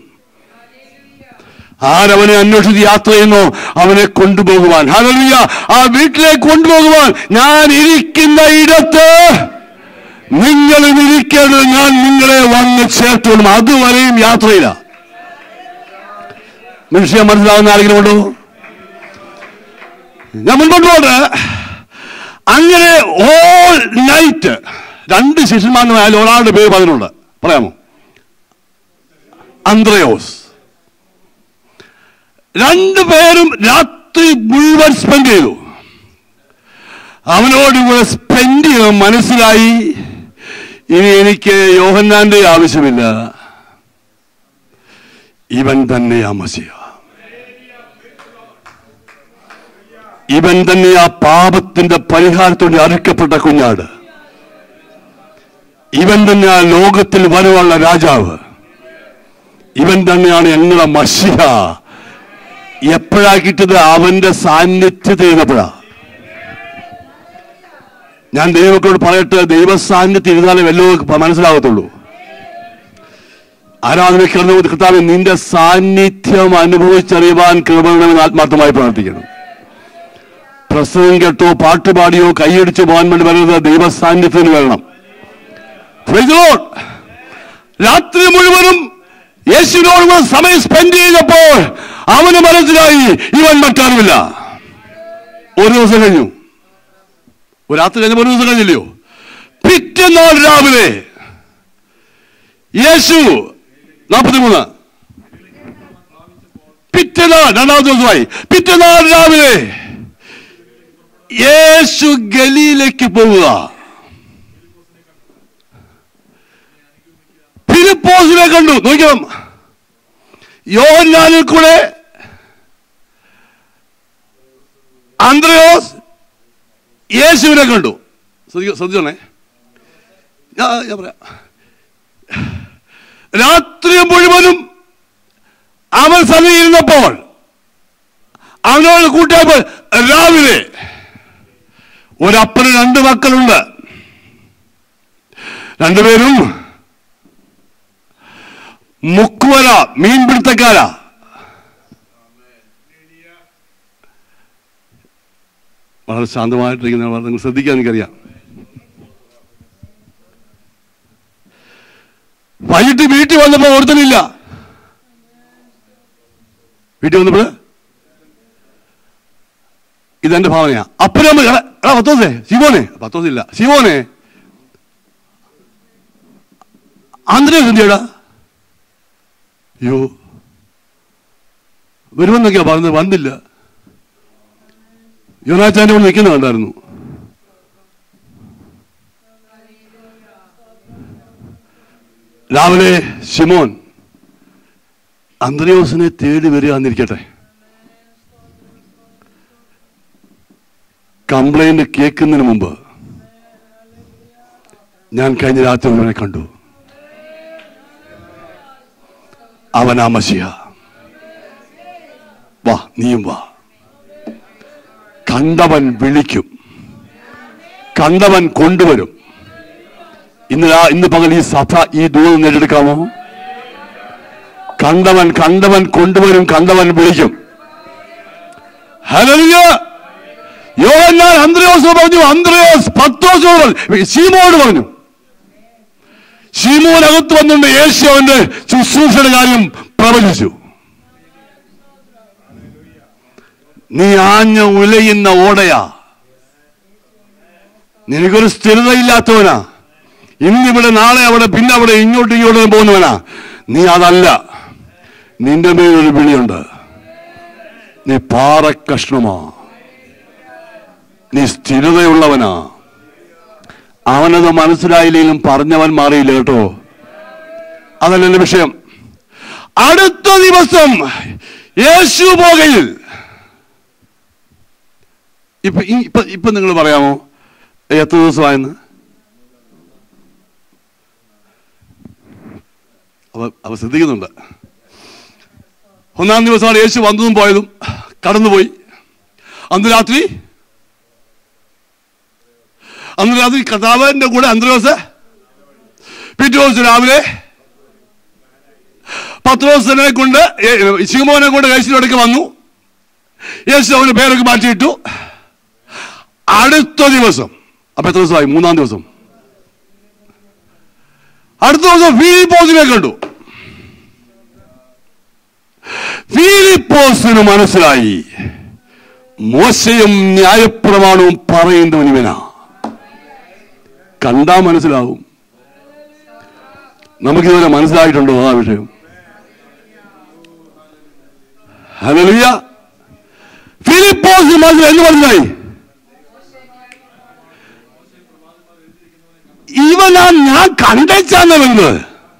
ആരവനെ അന്വേഷിച്ച് യാത്ര ചെയ്യുന്നു അവനെ കൊണ്ടുപോകുവാൻ ഹല്ലേലൂയ ആ വീട്ടിലേക്ക് കൊണ്ടുപോകുവാൻ ഞാൻ ഇരിക്കുന്ന ഇടത്ത് നിങ്ങൾ ഇരിക്കേണ്ടത് ഞാൻ നിങ്ങളെ വന്ന് ചേർത്തോളും അതുവരെയും യാത്രയില്ല മനുഷ്യ മനസ്സിലാകുന്ന ആരെങ്കിലും ഉണ്ടോ ഞാൻ മുൻപോട്ട് പോട്ടെ അങ്ങനെ ഓൾ നൈറ്റ് രണ്ട് ശിഷ്യന്മാരുടെ ഒരാളുടെ പേര് പറഞ്ഞിട്ടുണ്ട് പറയാമോ അന്ത്രയോസ് രണ്ടുപേരും രാത്രി മുഴുവൻ സ്പെൻഡ് ചെയ്തു അവനോട് കൂടെ സ്പെൻഡ് ചെയ്ത് മനസ്സിലായി ഇനി എനിക്ക് യോഹന്നാന്റെ ആവശ്യമില്ല ഇവൻ തന്നെയാ മസിയ ഇവൻ തന്നെ ആ പാപത്തിന്റെ പരിഹാരത്തോടെ അറുക്കപ്പെട്ട കുഞ്ഞാട് ഇവൻ തന്നെ ആ ലോകത്തിൽ വരുവാനുള്ള രാജാവ് ഇവൻ തന്നെയാണ് ഞങ്ങളെ മഷിഹ എപ്പോഴാ കിട്ടിയത് അവന്റെ സാന്നിധ്യത്തിൽ ഇരുന്നപ്പോഴാ ഞാൻ ദൈവത്തോട് പറയട്ടെ ദൈവ സാന്നിധ്യം ഇരുന്നാലേ വല്ലതും മനസ്സിലാകത്തുള്ളൂ ആരാധന കിടന്നു കർത്താവ് നിന്റെ സാന്നിധ്യം അനുഭവിച്ചറിയുവാൻ കൃപണമെന്ന് ആത്മാർത്ഥമായി പ്രാർത്ഥിക്കണം പ്രസംഗം കേട്ടോ പാട്ടുപാടിയോ കൈയടിച്ചോ പോകാൻ വേണ്ടി വരുന്നത് ദൈവ സാന്നിധ്യത്തിന് വരണം Praise the Lord. രാത്രി മുഴുവനും യേശുവിനോട് സമയം സ്പെൻഡ് ചെയ്തപ്പോൾ അവന് മനസ്സിലായി ഇവൻ മറ്റാരുമില്ല ഒരു ദിവസം കഴിഞ്ഞു ഒരു രാത്രി കഴിഞ്ഞപ്പോൾ ഒരു ദിവസം കഴിഞ്ഞില്ലയോ പിറ്റന്നാൾ രാവിലെ യേശു നാൽപ്പത്തിമൂന്ന് പിറ്റന്നാൾ രണ്ടാമത്തെ ദിവസമായി പിറ്റന്നാൾ രാവിലെ യേശു ഗലിയിലേക്ക് പോവുക ഫിലിപ്പോസിനെ കണ്ടു നോക്കാം യോഹന്നാനിൽ കൂടെ ആന്ത്രയോസ് യേശുവിനെ കണ്ടു ശ്രദ്ധിക്കോ ശ്രദ്ധിച്ചോണേ ഞാൻ ഞാൻ പറയാം രാത്രി മുഴുവനും അവൻ സന്നിയിരുന്നപ്പോൾ അവനോട് കൂട്ടിയപ്പോൾ രാവിലെ ഒരപ്പന് രണ്ട് മക്കളുണ്ട് രണ്ടുപേരും മുക്കുവല മീൻപിടുത്തക്കാരാ വളരെ ശാന്തമായിട്ടിരിക്കുന്ന നിങ്ങൾ ശ്രദ്ധിക്കാൻ എനിക്കറിയാം വൈകിട്ട് വീട്ടിൽ വന്നപ്പോ ഒരുത്തനില്ല വീട്ടിൽ വന്നപ്പോൾ ഇതെന്റെ ഭാവനയാ അപ്പനമ്മ എടാ എടാ, പത്തോസേ ശിവോനെ പത്തോസില്ല ശിവോനെ ആന്ധ്രയോ എന്തിയടാ അയ്യോ വരുമെന്നൊക്കെയാ പറഞ്ഞത് വന്നില്ല യോനാച്ചാന്റെ ഇവിടെ നിൽക്കുന്ന കണ്ടായിരുന്നു രാവിലെ ശിമോൻ അന്ത്രയോസിനെ തേടി വരിക എന്നിരിക്കട്ടെ കംപ്ലൈന്റ് കേൾക്കുന്നതിന് മുമ്പ് ഞാൻ കഴിഞ്ഞ രാത്രി അവനെ കണ്ടു അവനാ മസിയ വാ നീയും വാ കണ്ടവൻ വിളിക്കും കണ്ടവൻ കൊണ്ടുവരും ഇന്ന് രാ- ഇന്ന് പകൽ ഈ സഭ ഈ ദൂരം നേടിയെടുക്കാമോ കണ്ടവൻ കണ്ടവൻ കൊണ്ടുവരും കണ്ടവൻ വിളിക്കും ഹല്ലേലൂയ യോഹന്നാൻ അന്ത്രയോസ് പറഞ്ഞു അന്ത്രയോസ് പത്തോസ് പറഞ്ഞു ശീമോട് പറഞ്ഞു ശീമോനകത്ത് വന്നുകൊണ്ട് യേശു അവന്റെ ശുശ്രൂഷയുടെ കാര്യം പ്രവചിച്ചു നീ ആഞ്ഞ ഉലയുന്ന ഓടയാ നിനക്കൊരു സ്ഥിരതയില്ലാത്തവനാ ഇന്നിവിടെ നാളെ അവിടെ പിന്നെ അവിടെ ഇങ്ങോട്ടും ഇങ്ങോട്ടും പോകുന്നവനാ നീ അതല്ല നിന്റെ മേലൊരു വിളിയുണ്ട് നീ പാറക്കഷ്ണമാ നീ സ്ഥിരതയുള്ളവനാ അവനത് മനസ്സിലായില്ലെങ്കിലും പറഞ്ഞവൻ മാറിയില്ല കേട്ടോ അതല്ല എന്റെ വിഷയം അടുത്ത ദിവസം യേശു പോകയിൽ ഇപ്പൊ ഈ- ഇപ്പൊ ഇപ്പൊ നിങ്ങൾ പറയാമോ എത്ര ദിവസമായെന്ന് അവ അവ ശ്രദ്ധിക്കുന്നുണ്ട് ഒന്നാം ദിവസമാണ് യേശു വന്നതും പോയതും കടന്നുപോയി അന്ന് രാത്രി അന്ന് രാത്രി കർത്താവിന്റെ കൂടെ അന്ത്രോസ് പിറ്റേ ദിവസം രാവിലെ പത്രോസിനെ കൊണ്ട് ഏ- ശിവമോനെ കൊണ്ട് യേശുവിന്റെ അടുക്ക് വന്നു യേശു അവന് പേരൊക്കെ മാറ്റിയിട്ടു അടുത്ത ദിവസം അപ്പൊ എത്ര ദിവസമായി മൂന്നാം ദിവസം അടുത്ത ദിവസം ഫിലിപ്പോസിനെ കണ്ടു ഫിലിപ്പോസിന് മനസ്സിലായി മോശയും ന്യായപ്രമാണവും പറയുന്നവൻ ഇവനാ കണ്ടാ മനസ്സിലാവും നമുക്കിതുവരെ മനസ്സിലായിട്ടുണ്ടോ ആ വിഷയം ഹല്ലേലൂയ ഫിലിപ്പോസ് മനസ്സിലായി എന്ന് മനസ്സിലായി ഇവനാ ഞാൻ കണ്ടേച്ചാന്ന് വരുന്നത്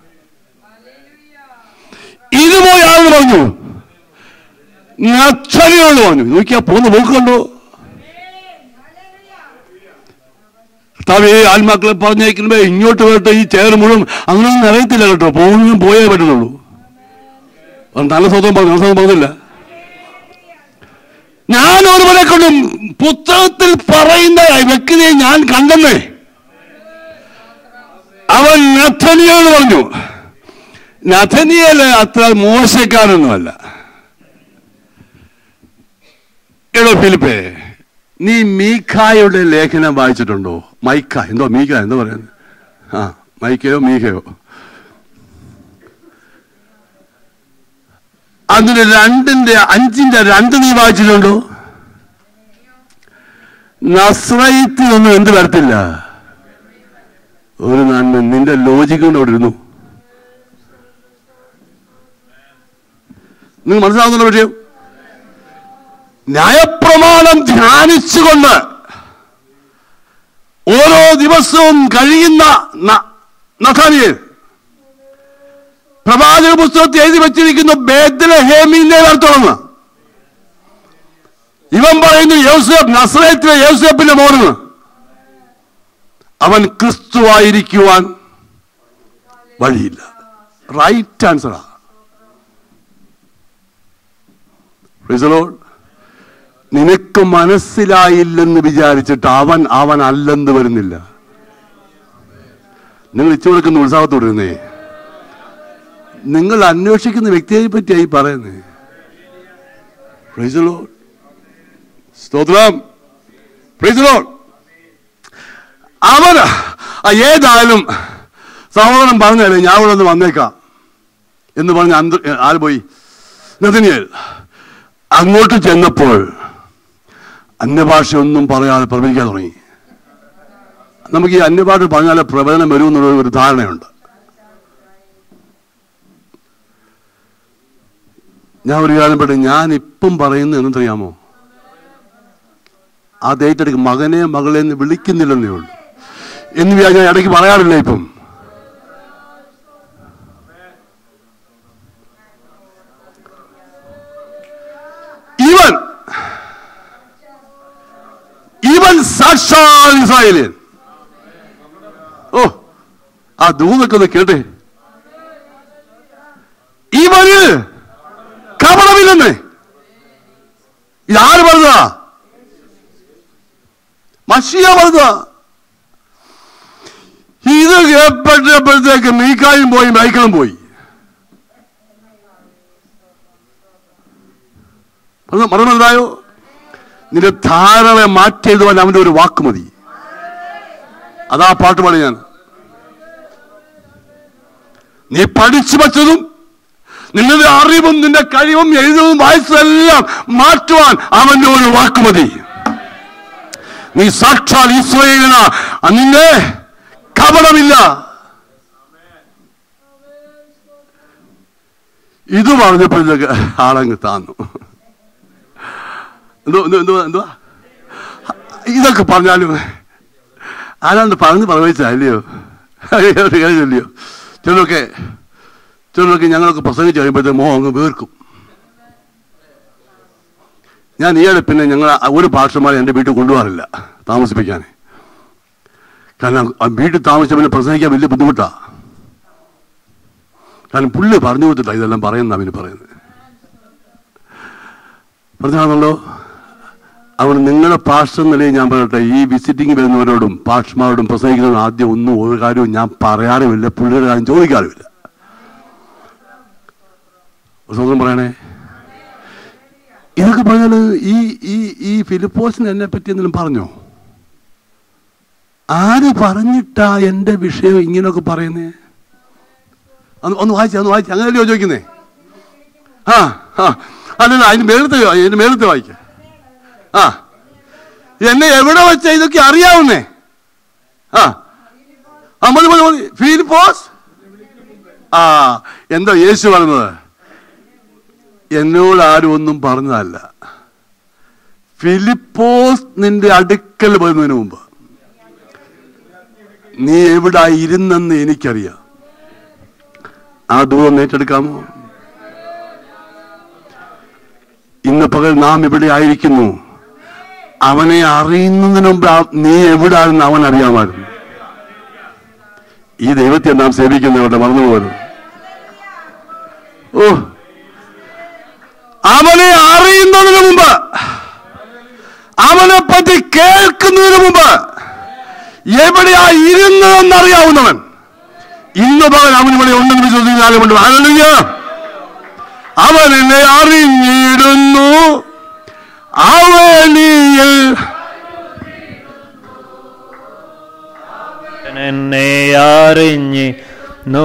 ഇത് പോയി ആളെന്ന് പറഞ്ഞു നച്ചലിയോട് പറഞ്ഞു നോക്കിയാ പോന്ന് പോക്ക് കണ്ടോ കർത്താവേ ആത്മാക്കളെ പറഞ്ഞേക്കുമ്പോ ഇങ്ങോട്ട് വരട്ടെ ഈ ചേർ മുഴുവൻ അങ്ങനെയൊന്നും അറിയത്തില്ല കേട്ടോ പോകുന്നതും പോയേ പറ്റുന്നുള്ളൂ അത് നല്ല സ്വതം പറഞ്ഞു നല്ല സ്വതം പറഞ്ഞില്ല ഞാൻ ഒരുവനെ കൊണ്ടും പുസ്തകത്തിൽ പറയുന്ന വ്യക്തിയെ ഞാൻ കണ്ടെന്നേ അവൻ നഥനിയോട് പറഞ്ഞു നഥനിയല് അത്ര മോശക്കാരൊന്നുമല്ല എടോ ഫിലിപ്പേ നീ മീഖായുടെ ലേഖനം വായിച്ചിട്ടുണ്ടോ മൈക്ക എന്തോ മീക്ക എന്തോ പറയുന്നത് ആ മൈക്കയോ മീഖയോ അതിന് രണ്ടിന്റെ അഞ്ചിന്റെ രണ്ട് നീ വായിച്ചിട്ടുണ്ടോ നസ്രയത്തിനൊന്നും എന്ത് വരത്തില്ല ഒരു നന്മ നിന്റെ ലോജിക് കൊണ്ട് അവിടെ ഇരുന്നു നിങ്ങൾ മനസ്സിലാകുന്ന വിഷയം ന്യായപ്രമാണം ധ്യാനിച്ചുകൊണ്ട് ഓരോ ദിവസവും കഴിയുന്ന ന- നഥാനിയേൽ പ്രവാചക പുസ്തകത്തിൽ എഴുതി വെച്ചിരിക്കുന്നു ബേദ്ലഹേമിന്റെ അർത്ഥമെന്ന് ഇവൻ പറയുന്നു യോസഫ് നസ്രയത്തിലെ യോസഫിന്റെ മോനെന്ന് അവൻ ക്രിസ്തുവായിരിക്കുവാൻ വഴിയില്ല റൈറ്റ് ആൻസറാ Praise the Lord. നിനക്ക് മനസ്സിലായില്ലെന്ന് വിചാരിച്ചിട്ട് അവൻ അവൻ അല്ലെന്ന് വരുന്നില്ല നിങ്ങൾ ഇച്ചു കൊടുക്കുന്ന ഉത്സാഹത്തോടിരുന്നേ നിങ്ങൾ അന്വേഷിക്കുന്ന വ്യക്തിയെ പറ്റിയായി പറയുന്നേ Praise the Lord. സ്തോത്രം Praise the Lord. അവൻ ആ ഏതായാലും സഹോദരൻ പറഞ്ഞാലേ ഞാൻ ഇവിടെ ഒന്ന് വന്നേക്കാം എന്ന് പറഞ്ഞ് അന്ത ആര് പോയി നദിനിയൽ അങ്ങോട്ട് ചെന്നപ്പോൾ അന്യഭാഷ ഒന്നും പറയാതെ പ്രവചിക്കാൻ തുടങ്ങി നമുക്ക് ഈ അന്യഭാഷ പറഞ്ഞാലേ പ്രവചനം വരുമെന്നുള്ള ഒരു ധാരണയുണ്ട് ഞാൻ ഒരു കാര്യം പെട്ടെ ഞാൻ ഇപ്പം പറയുന്നത് എന്തെന്നറിയാമോ ആ ഏറ്റെടുക്കും മകനെ മകളെ എന്ന് വിളിക്കുന്നില്ലെന്നേ ഉള്ളൂ എന്ന് ഞാൻ ഇടയ്ക്ക് പറയാറില്ല ഇപ്പം ഇവൻ ഇവൻ സാക്ഷാൽ ഇസ്രായേലിയൻ ഓ ആ ദൂതൊക്കെ ഒന്ന് കേട്ടെ ഇവന് കപടമില്ലെന്ന് ഇതാര് പറഞ്ഞ മഷിയ പറഞ്ഞ ഇത് കേട്ടപ്പോഴത്തേക്ക് മീക്കായും പോയി മൈക്കിളും പോയി മരണം മനസ്സിലായോ നിന്റെ ധാരണ മാറ്റി എഴുതുവാൻ അവന്റെ ഒരു വാക്ക് മതി അതാ പാട്ട് പാടി ഞാൻ നീ പഠിച്ചു വച്ചതും നിന്റെ അറിവും നിന്റെ കഴിവും എഴുതും വായിച്ചതെല്ലാം മാറ്റുവാൻ അവന്റെ ഒരു വാക്ക് മതി നീ സാക്ഷാൽ ഈശ്വരന നിന്നെ കപടമില്ല ഇത് പറഞ്ഞപ്പോഴത്തേക്ക് ആളങ്ങ് താന്നു എന്തോ എന്തോ എന്തോ എന്തുവാ ഇതൊക്കെ പറഞ്ഞാലും ആരാണ്ട് പറഞ്ഞ് പ്രവചിച്ചല്ലയോ അല്ലയോ ചിലരൊക്കെ ചിലരൊക്കെ ഞങ്ങളൊക്കെ പ്രസംഗിച്ച് കഴിയുമ്പോഴത്തെ മോഹം അങ്ങ് വീർക്കും ഞാൻ ഈയിടെ പിന്നെ ഞങ്ങൾ ഒരു പാർഷന്മാരെ എൻ്റെ വീട്ടിൽ കൊണ്ടുപോകാറില്ല താമസിപ്പിക്കാൻ കാരണം ആ വീട്ടിൽ താമസിച്ച പിന്നെ പ്രസംഗിക്കാൻ വലിയ ബുദ്ധിമുട്ടാ കാരണം പുള്ളി പറഞ്ഞു കൊടുത്തിട്ടാ ഇതെല്ലാം പറയുന്ന അവന് പറയുന്നത് പറഞ്ഞാണല്ലോ അവർ നിങ്ങളുടെ പാഷ നിലയിൽ ഞാൻ പറയട്ടെ ഈ വിസിറ്റിംഗ് വരുന്നവരോടും പാഷന്മാരോടും പ്രസംഗിക്കുന്നവരും ആദ്യം ഒന്നും ഒരു കാര്യവും ഞാൻ പറയാറുമില്ല പുള്ളിയുടെ കാര്യം ചോദിക്കാറുമില്ല ഒരു സ്വന്തം പറയണേ ഇതൊക്കെ പറഞ്ഞാൽ ഈ ഈ ഈ ഫിലിപ്പോസിന് എന്നെ പറ്റി എന്തെങ്കിലും പറഞ്ഞോ ആര് പറഞ്ഞിട്ടാ എന്റെ വിഷയം ഇങ്ങനെയൊക്കെ പറയുന്നേ ഒന്ന് ഒന്ന് വായിച്ച ഒന്ന് വായിച്ച അങ്ങനെയല്ലോ ചോദിക്കുന്നേ ആ ആ അല്ലല്ല അതിന് മേളത്തെ അതിന് മേളത്തെ വായിക്ക ആ എന്നെ എവിടെ വെച്ച ഇതൊക്കെ അറിയാവുന്നേ ആ ആ മതി മതി മതി ഫിലിപ്പോസ് ആ എന്താ യേശു പറഞ്ഞത് എന്നോട് ആരും ഒന്നും പറഞ്ഞതല്ല ഫിലിപ്പോസ് നിന്റെ അടുക്കൽ വരുന്നതിന് മുമ്പ് നീ എവിടെ ഇരുന്നെന്ന് എനിക്കറിയാം ആ ദൂരം ഏറ്റെടുക്കാമോ ഇന്ന് പകൽ നാം ഇവിടെ ആയിരിക്കുന്നു അവനെ അറിയുന്നതിന് മുമ്പ് ആ- നീ എവിടാണെന്ന് അവൻ അറിയാമായിരുന്നു ഈ ദൈവത്തെ നാം സേവിക്കുന്നവരുടെ മറന്നുപോലും ഓ അവനെ അറിയുന്നതിന് മുമ്പ് അവനെ പറ്റി കേൾക്കുന്നതിന് മുമ്പ് എവിടെയാ ഇരുന്നതെന്ന് അറിയാവുന്നവൻ ഇന്ന് പകൽ അവൻ ഇവിടെ ഉണ്ടെന്ന് വിശ്വസിക്കാനുമുണ്ട് ഹല്ലേലൂയ അവൻ എന്നെ അറിഞ്ഞിടുന്നു അവനിൽ എന്നെ അറിഞ്ഞ് നോ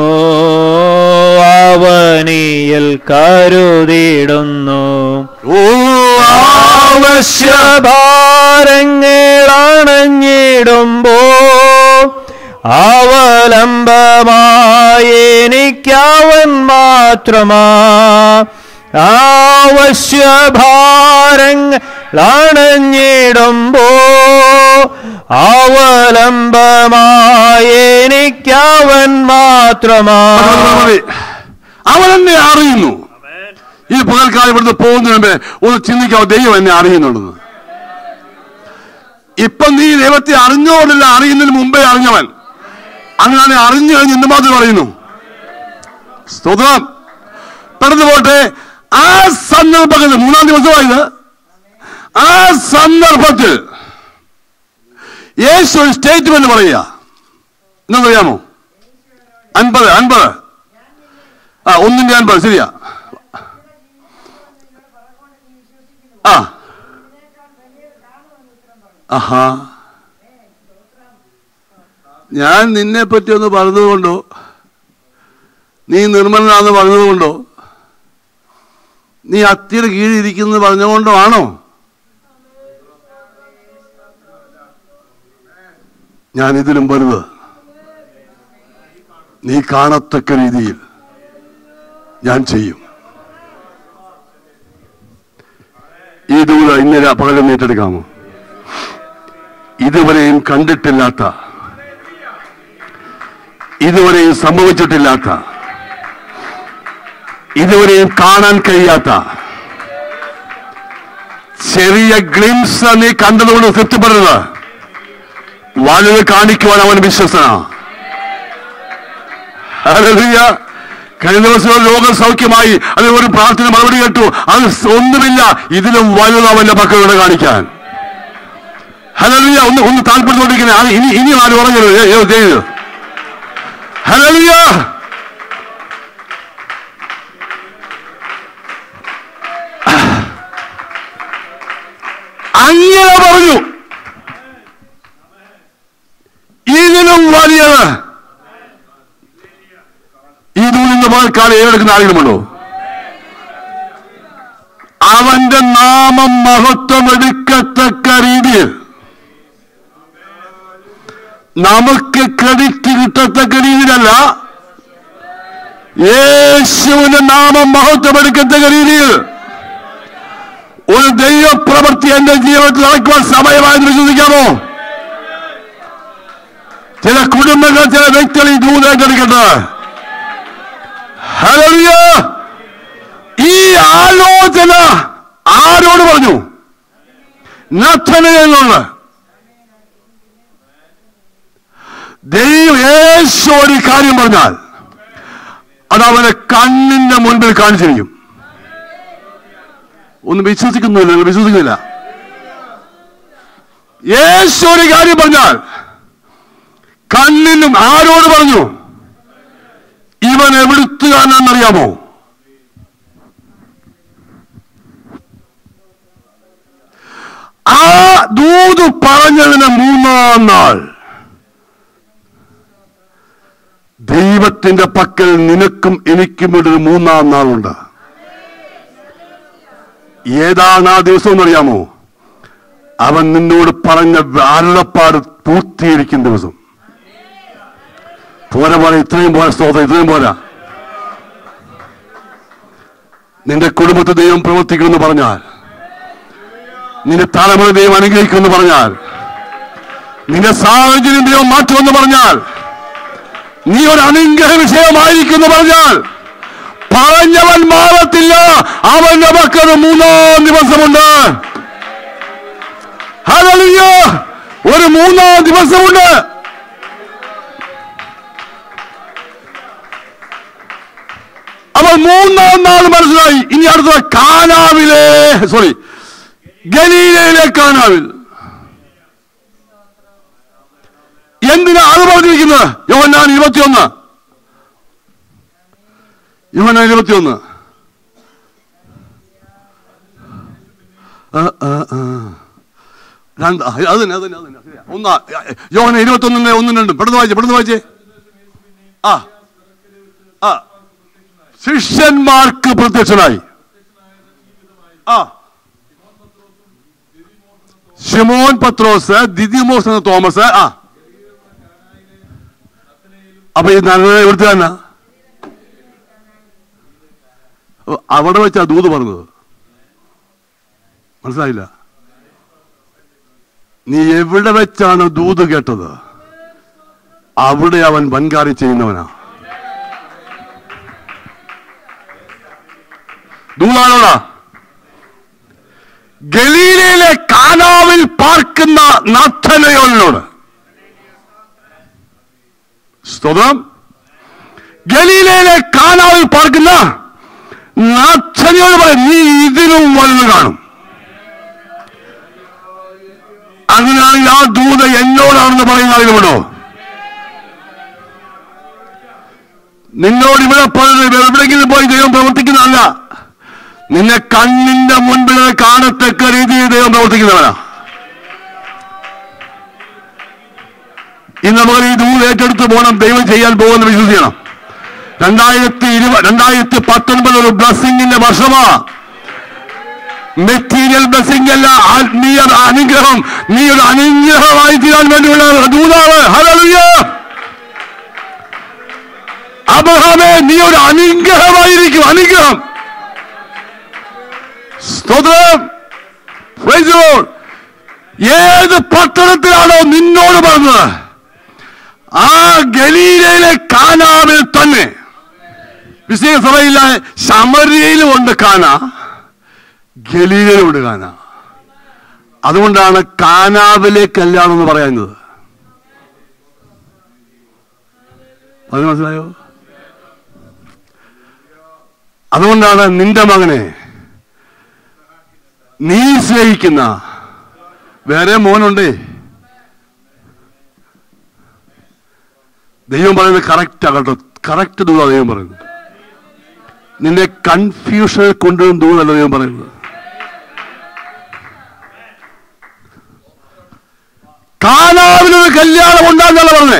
അവനിയിൽ കരുതിയിടുന്നു ഓ ആവശ്യ ഭാരങ്ങളണഞ്ഞിടുമ്പോ അവലംബമായി എനിക്കവൻ മാത്രമാ ആവശ്യഭാരങ്ങളണഞ്ഞിടുമ്പോ അവലംബമായി എനിക്കവൻ മാത്രമാ മതി. അവൻ എന്നെ അറിയുന്നു ഈ പകൽക്കാലം ഇവിടുന്ന് പോകുന്നതിന് മുമ്പേ ഒന്ന് ചിന്തിക്കാവോ ദൈവം എന്നെ അറിയുന്നുണ്ടെന്ന് ഇപ്പൊ നീ ദൈവത്തെ അറിഞ്ഞോടില്ല അറിയുന്നതിന് മുമ്പേ അറിഞ്ഞവൻ അങ്ങനെ അറിഞ്ഞു കഴിഞ്ഞ് ഇന്ന് മാത്രം പറയുന്നു സ്തോത്രം പെടുന്നു പോട്ടെ ആ സന്ദർഭത്തിൽ മൂന്നാം ദിവസമായത് ആ സന്ദർഭത്തിൽ യേശു ഒരു സ്റ്റേറ്റ്മെന്റ് പറയുക എന്നറിയാമോ അൻപത് അൻപത് ആ ഒന്നിന്റെ അൻപത് ശരിയാ ആ ആഹാ ഞാൻ നിന്നെ പറ്റി ഒന്ന് പറഞ്ഞതുകൊണ്ടോ നീ നിർമ്മലനാന്ന് പറഞ്ഞതുകൊണ്ടോ നീ അത്തിയുടെ കീഴിരിക്കുന്നത് പറഞ്ഞുകൊണ്ടോ ആണോ ഞാൻ ഇതിലും വലുത് നീ കാണത്തക്ക രീതിയിൽ ഞാൻ ചെയ്യും ഈ ദൂത ഇന്നലെ പകരം ഏറ്റെടുക്കാമോ ഇതുവരെയും കണ്ടിട്ടില്ലാത്ത ഇതുവരെയും സംഭവിച്ചിട്ടില്ലാത്ത ഇതുവരെയും കാണാൻ കഴിയാത്ത ചെറിയ ഗ്ലിംസ് നീ കണ്ടതുകൊണ്ട് തൃപ്തിപ്പെടരുത് വലുത് കാണിക്കുവാൻ അവൻ വിശ്വസന ഹല്ലേലൂയ. കഴിഞ്ഞ ദിവസം ഒരു രോഗം സൗഖ്യമായി അത് ഒരു പ്രാർത്ഥന മറുപടി കേട്ടു അത് ഒന്നുമില്ല ഇതിലും വലുത് അവന്റെ മക്കളോട് കാണിക്കാൻ ഹലലിയ ഒന്ന് ഒന്ന് താല്പര്യത്തോണ്ടിരിക്കുന്നത് അത് ഇനി ഇനിയും ആരും ഉറങ്ങരുത് ഏ, ഏ, ചെയ്തു ഹലലിയ അങ്ങനെ പറഞ്ഞു ഇതിലും വലിയത് ഇതിൽ നിന്ന് പാൽക്കാട് ഏറെടുക്കുന്ന ആരെങ്കിലുമുണ്ടോ അവന്റെ നാമം മഹത്വം എടുക്കത്തക്ക രീതിയിൽ നമുക്ക് ക്രെഡിറ്റ് കിട്ടത്തക്ക രീതിയിലല്ല യേശുവിന്റെ നാമം മഹത്വം എടുക്കത്തക്ക രീതിയിൽ ഒരു ദൈവപ്രവൃത്തി എന്റെ ജീവിതത്തിൽ നടക്കുവാൻ സമയമായെന്ന് വിശ്വസിക്കാമോ ചില കുടുംബങ്ങൾ ചില വ്യക്തികൾ ഈ ദൂതേറ്റെടുക്കട്ടെ ഹല്ലേലൂയ ഈ ആലോചന ആരോട് പറഞ്ഞു നഥനയിലുള്ള ദൈവം യേശു ഒരു കാര്യം പറഞ്ഞാൽ അത് അവനെ കണ്ണിന്റെ മുൻപിൽ കാണിച്ചിരിക്കും ഒന്നും വിശ്വസിക്കുന്നില്ല നിങ്ങൾ വിശ്വസിക്കുന്നില്ല യേശു ഒരു കാര്യം പറഞ്ഞാൽ കണ്ണിനും ആരോട് പറഞ്ഞു ഇവൻ എവിടുത്തുകാരനെന്നറിയാമോ ആ ദൂത് പറഞ്ഞതിന് മൂന്നാം നാൾ ദൈവത്തിന്റെ പക്കൽ നിനക്കും എനിക്കും ഇവിടെ ഒരു മൂന്നാം നാളുണ്ട് ഏതാണ് ആ ദിവസം എന്നറിയാമോ അവൻ നിന്നോട് പറഞ്ഞ അരുളപ്പാട് പൂർത്തീകരിക്കുന്ന ദിവസം പോരാ പോരാ ഇത്രയും പോരാ സ്തോത്രം ഇത്രയും പോരാ നിന്റെ കുടുംബത്തെ ദൈവം പ്രവർത്തിക്കുമെന്ന് പറഞ്ഞാൽ നിന്റെ തലമുറ ദൈവം അനുഗ്രഹിക്കുമെന്ന് പറഞ്ഞാൽ നിന്റെ സാഹചര്യം ദൈവം മാറ്റുമെന്ന് പറഞ്ഞാൽ നീ ഒരു അനുഗ്രഹ വിഷയമായിരിക്കുന്നു പറഞ്ഞാൽ പറഞ്ഞവൻ മാറത്തില്ല അവന്റെ മക്കൾ മൂന്നാം ദിവസമുണ്ട് ഹല്ലേലൂയ ഒരു മൂന്നാം ദിവസമുണ്ട് അവൻ മൂന്നാം നാൾ മനസ്സിലായി ഇനി അടുത്ത കാനാവിലെ സോറി ഗലീലയിലെ കാനാവിൽ എന്തിനാ അത് പറഞ്ഞിരിക്കുന്നത് യോഹന്നാൻ ഇരുപത്തിയൊന്ന് യോഹന്നാൻ ഇരുപത്തിയൊന്ന് ആ, ആ, ആ. രണ്ട് ആ, അത് തന്നെ അത് തന്നെ അത് തന്നെ ശരിയാ. ഒന്നാ യോഹന ഇരുപത്തൊന്നിന്റെ ഒന്നും രണ്ടും പെട്ടെന്ന് വായിച്ചേ പെട്ടെന്ന് വായിച്ചേ ആ ആ ശിഷ്യന്മാർക്ക് പ്രത്യക്ഷനായി ആ ഷിമോൻ പത്രോസ് ദിദിമോസ് എന്ന തോമസ് ആ അപ്പൊ ഈ നന്മ എവിടുത്തെ തന്നെ അവിടെ വെച്ചാ ദൂത് പറഞ്ഞത് മനസ്സിലായില്ല നീ എവിടെ വെച്ചാണ് ദൂത് കേട്ടത് അവിടെ അവൻ വൻകാരി ചെയ്യുന്നവനാ ദൂതാണോടാ ഗലീലയിലെ കാനാവിൽ പാർക്കുന്ന നഥനയോലിനോട് സ്തോത്രം ഗലീലയിലെ കാനാവിൽ പാർക്കുന്ന നാഥനയോട് പറയും നീ ഇതിലും വലുത് കാണും അങ്ങനെയാണെങ്കിൽ ആ ദൂത എന്നോടാണെന്ന് പറയുന്ന ആരെങ്കിലുമുണ്ടോ നിന്നോട് ഇവിടെ പോയത് എവിടെയെങ്കിലും പോയി ദൈവം പ്രവർത്തിക്കുന്നതല്ല നിന്നെ കണ്ണിന്റെ മുൻപിൽ കാണത്തക്ക രീതിയിൽ ദൈവം പ്രവർത്തിക്കുന്നവനാ ഇന്ന് നമ്മൾ ഈ ദൂത് ഏറ്റെടുത്ത് പോകണം ദൈവം ചെയ്യാൻ പോകുമെന്ന് വിശ്വസിക്കണം രണ്ടായിരത്തി ഇരുപത് രണ്ടായിരത്തി പത്തൊൻപത് ഒരു ബ്ലസ്സിംഗിന്റെ വർഷമാ മെറ്റീരിയൽ ബ്ലസ്സിംഗ് അല്ല ആത്മീയ അനുഗ്രഹം നീ ഒരു അനുഗ്രഹമായി തീരാൻ വേണ്ടിയുള്ള ദൂതാണ് ഹല്ലേലൂയ അബ്രഹാമേ നീ ഒരു അനുഗ്രഹമായിരിക്കും അനുഗ്രഹം സ്തോത്രം Praise the Lord. ഏത് പട്ടണത്തിലാണോ നിന്നോട് പറഞ്ഞത് ആ ഗലീലയിലെ കാനാവിൽ തന്നെ വിശേഷ സഭയില്ല ശമരിയയിലും ഉണ്ട് കാന ഗലീലയിലും ഉണ്ട് കാന അതുകൊണ്ടാണ് കാനാവിലെ കല്യാണം എന്ന് പറയുന്നത് അത് മനസ്സിലായോ അതുകൊണ്ടാണ് നിന്റെ മകനെ നീ സ്നേഹിക്കുന്ന വേറെ മോനുണ്ടേ ദൈവം പറയുന്നത് കറക്റ്റ് ആകട്ടോ കറക്റ്റ് ദൂത ദൈവം പറയുന്നത് നിന്നെ കൺഫ്യൂഷൻ കൊണ്ടുവരും ദൂതല്ല ദൈവം പറയുന്നത് കാനാവിനൊരു കല്യാണം ഉണ്ടാകുന്നല്ല പറഞ്ഞേ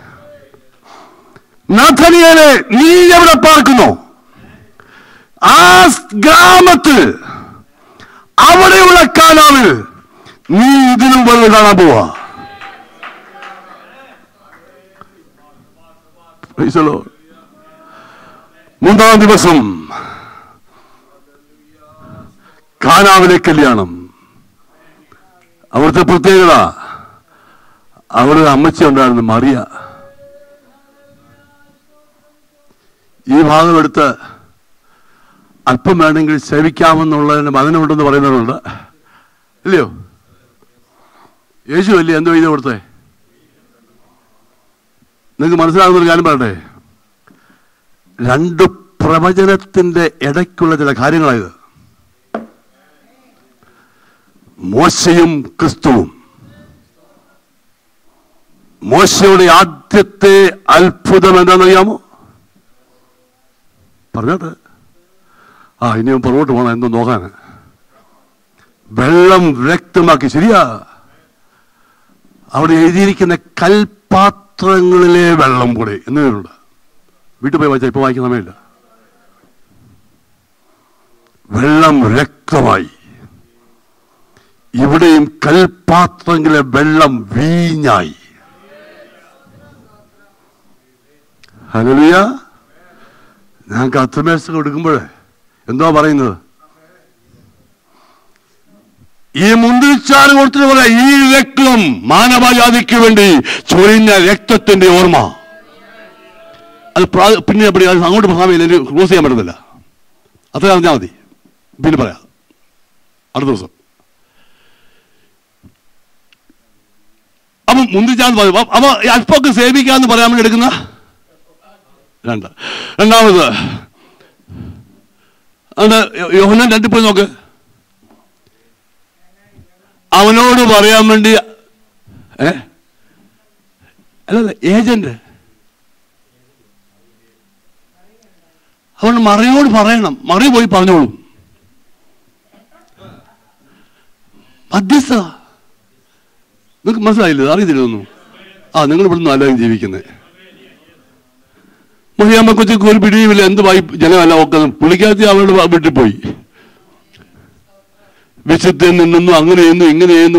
നഥനിയനെ നീ എവിടെ പാർക്കുന്നു ആ ഗ്രാമത്തിൽ അവിടെയുള്ള കാനാവിൽ നീ ഇതിനും വലുത് കാണാൻ പോവാ Praise the Lord. മൂന്നാം ദിവസം കാനാവിലെ കല്യാണം അവിടുത്തെ പ്രത്യേകത അവിടെ ഒരു അമ്മച്ചി ഉണ്ടായിരുന്നു മറിയ ഈ ഭാഗം എടുത്ത് അല്പം വേണമെങ്കിൽ സേവിക്കാമെന്നുള്ളതിന് മകനുണ്ടെന്ന് പറയുന്നവരുണ്ട് ഇല്ലയോ യേശു അല്ലേ എന്തോ ഇത് കൊടുത്തേ നിങ്ങൾക്ക് മനസ്സിലാകുന്ന ഒരു കാര്യം പറയട്ടെ രണ്ട് പ്രവചനത്തിന്റെ ഇടയ്ക്കുള്ള ചില കാര്യങ്ങളായത് മോശയും ക്രിസ്തുവും മോശയുടെ ആദ്യത്തെ അത്ഭുതം എന്താണെന്നറിയാമോ പറഞ്ഞോട്ടെ ആ ഇനിയും പുറകോട്ട് പോകണം എന്തോ നോക്കാൻ വെള്ളം വ്യക്തമാക്കി ശരിയാ അവിടെ എഴുതിയിരിക്കുന്ന കൽപാത്രങ്ങളിലെ വെള്ളം കൂടെ എന്നുണ്ട് വീട്ടിൽ പോയി വായിച്ചാൽ ഇപ്പൊ വായിക്കുന്ന സമയമില്ല വെള്ളം രക്തമായി ഇവിടെയും കൽപാത്രങ്ങളിലെ വെള്ളം വീഞ്ഞായി ഹലലിയ ഞങ്ങൾക്ക് അത്രമേശ എടുക്കുമ്പോൾ എന്തോ പറയുന്നത് ഈ മുന്തിരിച്ചാറ് കൊടുത്തിട്ട് പറയാം ഈ രക്തം മാനവജാതിക്ക് വേണ്ടി ചൊരിഞ്ഞ രക്തത്തിന്റെ ഓർമ്മ അത് പ്രാ- പിന്നെ എപ്പടി അത് അങ്ങോട്ട് സമയം എനിക്ക് ക്ലോസ് ചെയ്യാൻ പറ്റുന്നില്ല അത്ര അറിഞ്ഞാൽ മതി പിന്നെ പറയാം അടുത്ത ദിവസം അപ്പൊ മുന്തിരിച്ചാന്ന് പറയും അപ്പൊ- അപ്പൊ ഈ അല്പമൊക്കെ സേവിക്കാന്ന് പറയാൻ വേണ്ടി എടുക്കുന്ന രണ്ട് രണ്ടാമത് അത് യോഹന്നാൻ രണ്ടിൽ പോയി നോക്ക് അവനോട് പറയാൻ വേണ്ടി ഏ അല്ലല്ല ഏജന്റ് അവൻ മറിയോട് പറയണം മറി പോയി പറഞ്ഞോളൂ മധ്യസ്ഥ നിങ്ങൾക്ക് മനസ്സിലായില്ലേ അറിയത്തില്ലൊന്നും ആ നിങ്ങൾ ഇവിടുന്ന് നല്ലതും ജീവിക്കുന്നത് മറിയാമ്മ കൊച്ചിക്ക് ഒരു പിടിയുമില്ല എന്തുമായി ജനമല്ല ഒക്കെ പുള്ളിക്കാത്തി അവളുടെ വീട്ടിൽ പോയി വിശുദ്ധൻ നിന്നു അങ്ങനെ ചെയ്യുന്നു ഇങ്ങനെ ചെയ്യുന്നു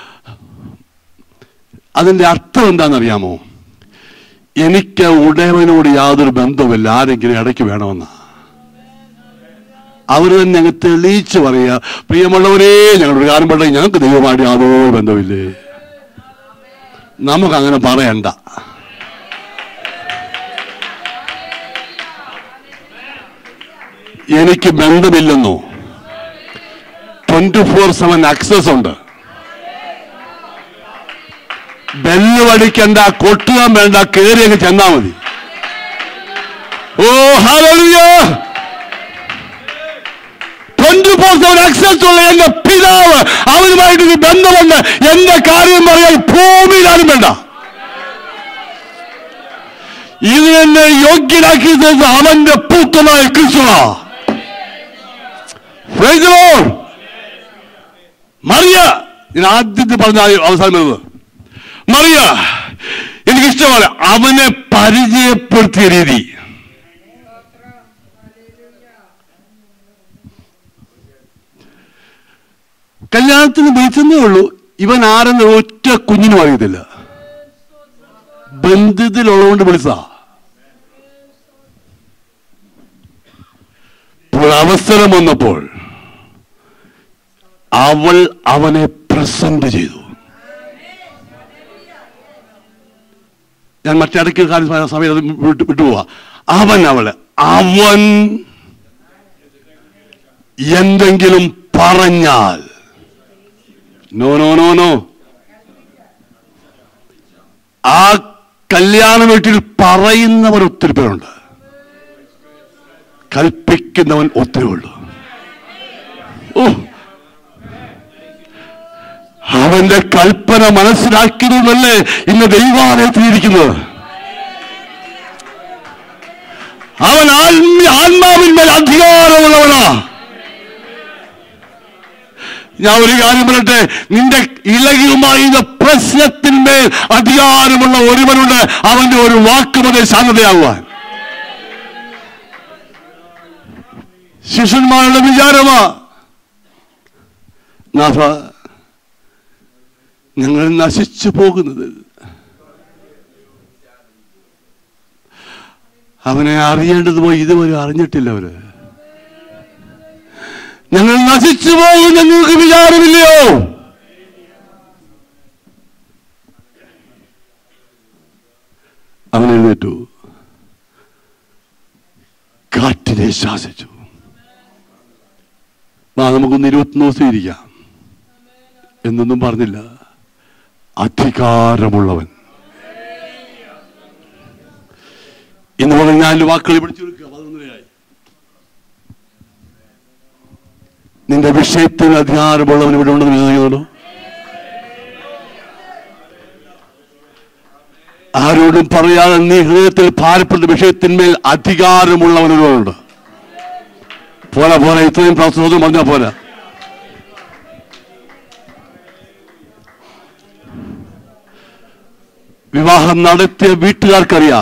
അതിന്റെ അർത്ഥം എന്താണെന്നറിയാമോ എനിക്ക് ഉടയവനോട് യാതൊരു ബന്ധവുമില്ല ആരെങ്കിലും ഇടയ്ക്ക് വേണമെന്ന അവർ തന്നെ അങ്ങ് തെളിയിച്ച് പറയുക പ്രിയമുള്ളവരേ ഞങ്ങളുടെ ഒരു കാര്യം പറഞ്ഞാൽ ഞങ്ങൾക്ക് ദൈവമായിട്ട് യാതൊരു ബന്ധമില്ലേ നമുക്ക് അങ്ങനെ പറയണ്ട എനിക്ക് ബന്ധമില്ലെന്നോ ട്വന്റി ഫോർ സെവൻ ആക്സസ് ഉണ്ട് ബെല്ല് വടിക്കണ്ട കൊട്ടുകാൻ വേണ്ട കയറിയൊക്കെ ചെന്നാ മതി ഓ hallelujah twenty four seven access ഉള്ള എന്റെ പിതാവ് അവനുമായിട്ട് ഒരു ബന്ധമുണ്ട് എന്റെ കാര്യം പറയാൻ ഭൂമിയിലാരും വേണ്ട ഇതിനെന്നെ യോഗ്യനാക്കി തരുന്ന അവന്റെ പൂക്കമായ ക്രിസ്തുവാ Praise the Lord. മറിയ ഞാൻ ആദ്യത്തെ പറഞ്ഞ ആ അവസാനം വരുന്നത് മറിയ എനിക്ക് ഇഷ്ടമല്ല അവനെ പരിചയപ്പെടുത്തിയ രീതി കല്യാണത്തിന് വിളിച്ചെന്നേ ഉള്ളൂ ഇവൻ ആരെന്ന് ഒറ്റ കുഞ്ഞിനും അറിയത്തില്ല ബന്ധത്തിലുള്ളതുകൊണ്ട് വിളിച്ചതാ ഇപ്പോൾ അവസരം വന്നപ്പോൾ അവൾ അവനെ പ്രസന്റ് ചെയ്തു ഞാൻ മറ്റിടയ്ക്ക് കാര്യം പറഞ്ഞ സമയത്ത് അത് വിട്ടു വിട്ടുപോവാ അവൻ അവള് അവൻ എന്തെങ്കിലും പറഞ്ഞാൽ നോ നോ നോ നോ ആ കല്യാണ വീട്ടിൽ പറയുന്നവർ ഒത്തിരി പേരുണ്ട് കൽപ്പിക്കുന്നവൻ ഒത്തിരി ഉള്ളു ഓ അവന്റെ കൽപ്പന മനസ്സിലാക്കിയതുമല്ലേ ഇന്ന് ദൈവാലയത്തിലിരിക്കുന്നത് അവൻ ആത്മീ ആത്മാവിന്മേൽ അധികാരമുള്ളവനാ ഞാൻ ഒരു കാര്യം പറയട്ടെ നിന്റെ ഇളകിയുമായി ഈ പ്രശ്നത്തിന്മേൽ അധികാരമുള്ള ഒരുവനുണ്ട് അവന്റെ ഒരു വാക്ക് മുതൽ ശാന്തതയാകുവാൻ ശിഷ്യന്മാരുടെ വിചാരമാ നാഥ ഞങ്ങൾ നശിച്ചു പോകുന്നത് അവനെ അറിയേണ്ടത് പോയി ഇതുവരെ അറിഞ്ഞിട്ടില്ല അവര് ഞങ്ങൾ നശിച്ചു പോകും ഞങ്ങൾക്ക് വിചാരമില്ലയോ അവൻ എഴുന്നേറ്റു കാറ്റിനെ ശാസിച്ചു വാ നമുക്കൊന്ന് ഇരുപത്തൊന്ന് ദിവസം ഇരിക്കാം എന്നൊന്നും പറഞ്ഞില്ല അധികാരമുള്ളവൻ എന്ന് പറഞ്ഞ ഞാൻ വാക്കുകൾ പിടിച്ചു കൊടുക്കുക പതിനൊന്നരയായി നിന്റെ വിഷയത്തിന് അധികാരമുള്ളവൻ ഇവിടെ ഉണ്ടെന്ന് വിശ്വസിക്കുന്നുണ്ടോ ആരോടും പറയാതെ നീ ഹൃദയത്തിൽ ഭാരപ്പെട്ട വിഷയത്തിന്മേൽ അധികാരമുള്ളവനുണ്ട് പോരാ പോരാ ഇത്രയും പ്രാർത്ഥന പറഞ്ഞാ പോരാ വിവാഹം നടത്തിയ വീട്ടുകാർക്കറിയാം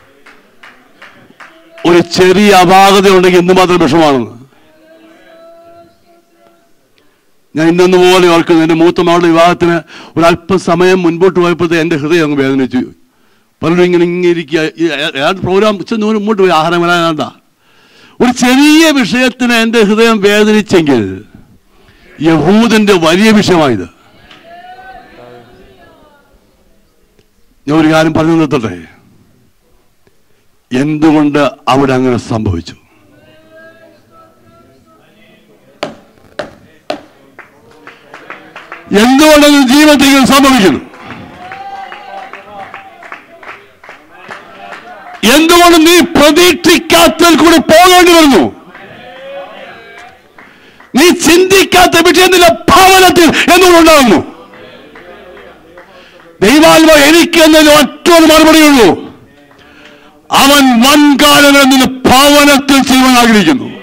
ഒരു ചെറിയ അപാകത ഉണ്ടെങ്കിൽ എന്തുമാത്രം വിഷമാണെന്ന് ഞാൻ ഇന്നൊന്നു പോലെ ഓർക്കുന്നു എൻ്റെ മൂത്ത മകളുടെ വിവാഹത്തിന് ഒരു അല്പസമയം മുൻപോട്ട് പോയപ്പോഴത്തെ എൻ്റെ ഹൃദയം അങ്ങ് വേദനിച്ചു പലരും ഇങ്ങനെ ഇങ്ങനെ ഇരിക്കുക ഈ ഏതാണ്ട് പ്രോഗ്രാം ഉച്ച മുമ്പോട്ട് പോയി ആഹാരം വരാനാണ്ട ഒരു ചെറിയ വിഷയത്തിന് എൻ്റെ ഹൃദയം വേദനിച്ചെങ്കിൽ യഹൂദന്റെ വലിയ വിഷയമായത് ഞാൻ ഒരു കാര്യം പറഞ്ഞു നിർത്തട്ടെ എന്തുകൊണ്ട് അവിടെ അങ്ങനെ സംഭവിച്ചു എന്തുകൊണ്ട് അത് ജീവിതത്തിൽ ഇങ്ങനെ സംഭവിക്കുന്നു എന്തുകൊണ്ട് നീ പ്രതീക്ഷിക്കാത്തതിൽ കൂടി പോകേണ്ടി വരുന്നു നീ ചിന്തിക്കാത്ത വിഷയത്തിലെ ഭവനത്തിൽ എന്തുകൊണ്ടുണ്ടാകുന്നു ദൈവാത്മ എനിക്ക് എന്നതിന് ഒറ്റൊരു മറുപടിയുള്ളൂ അവൻ വൻകാലങ്ങളിൽ നിന്ന് ഭവനത്തിൽ ചെയ്യുവാൻ ആഗ്രഹിക്കുന്നു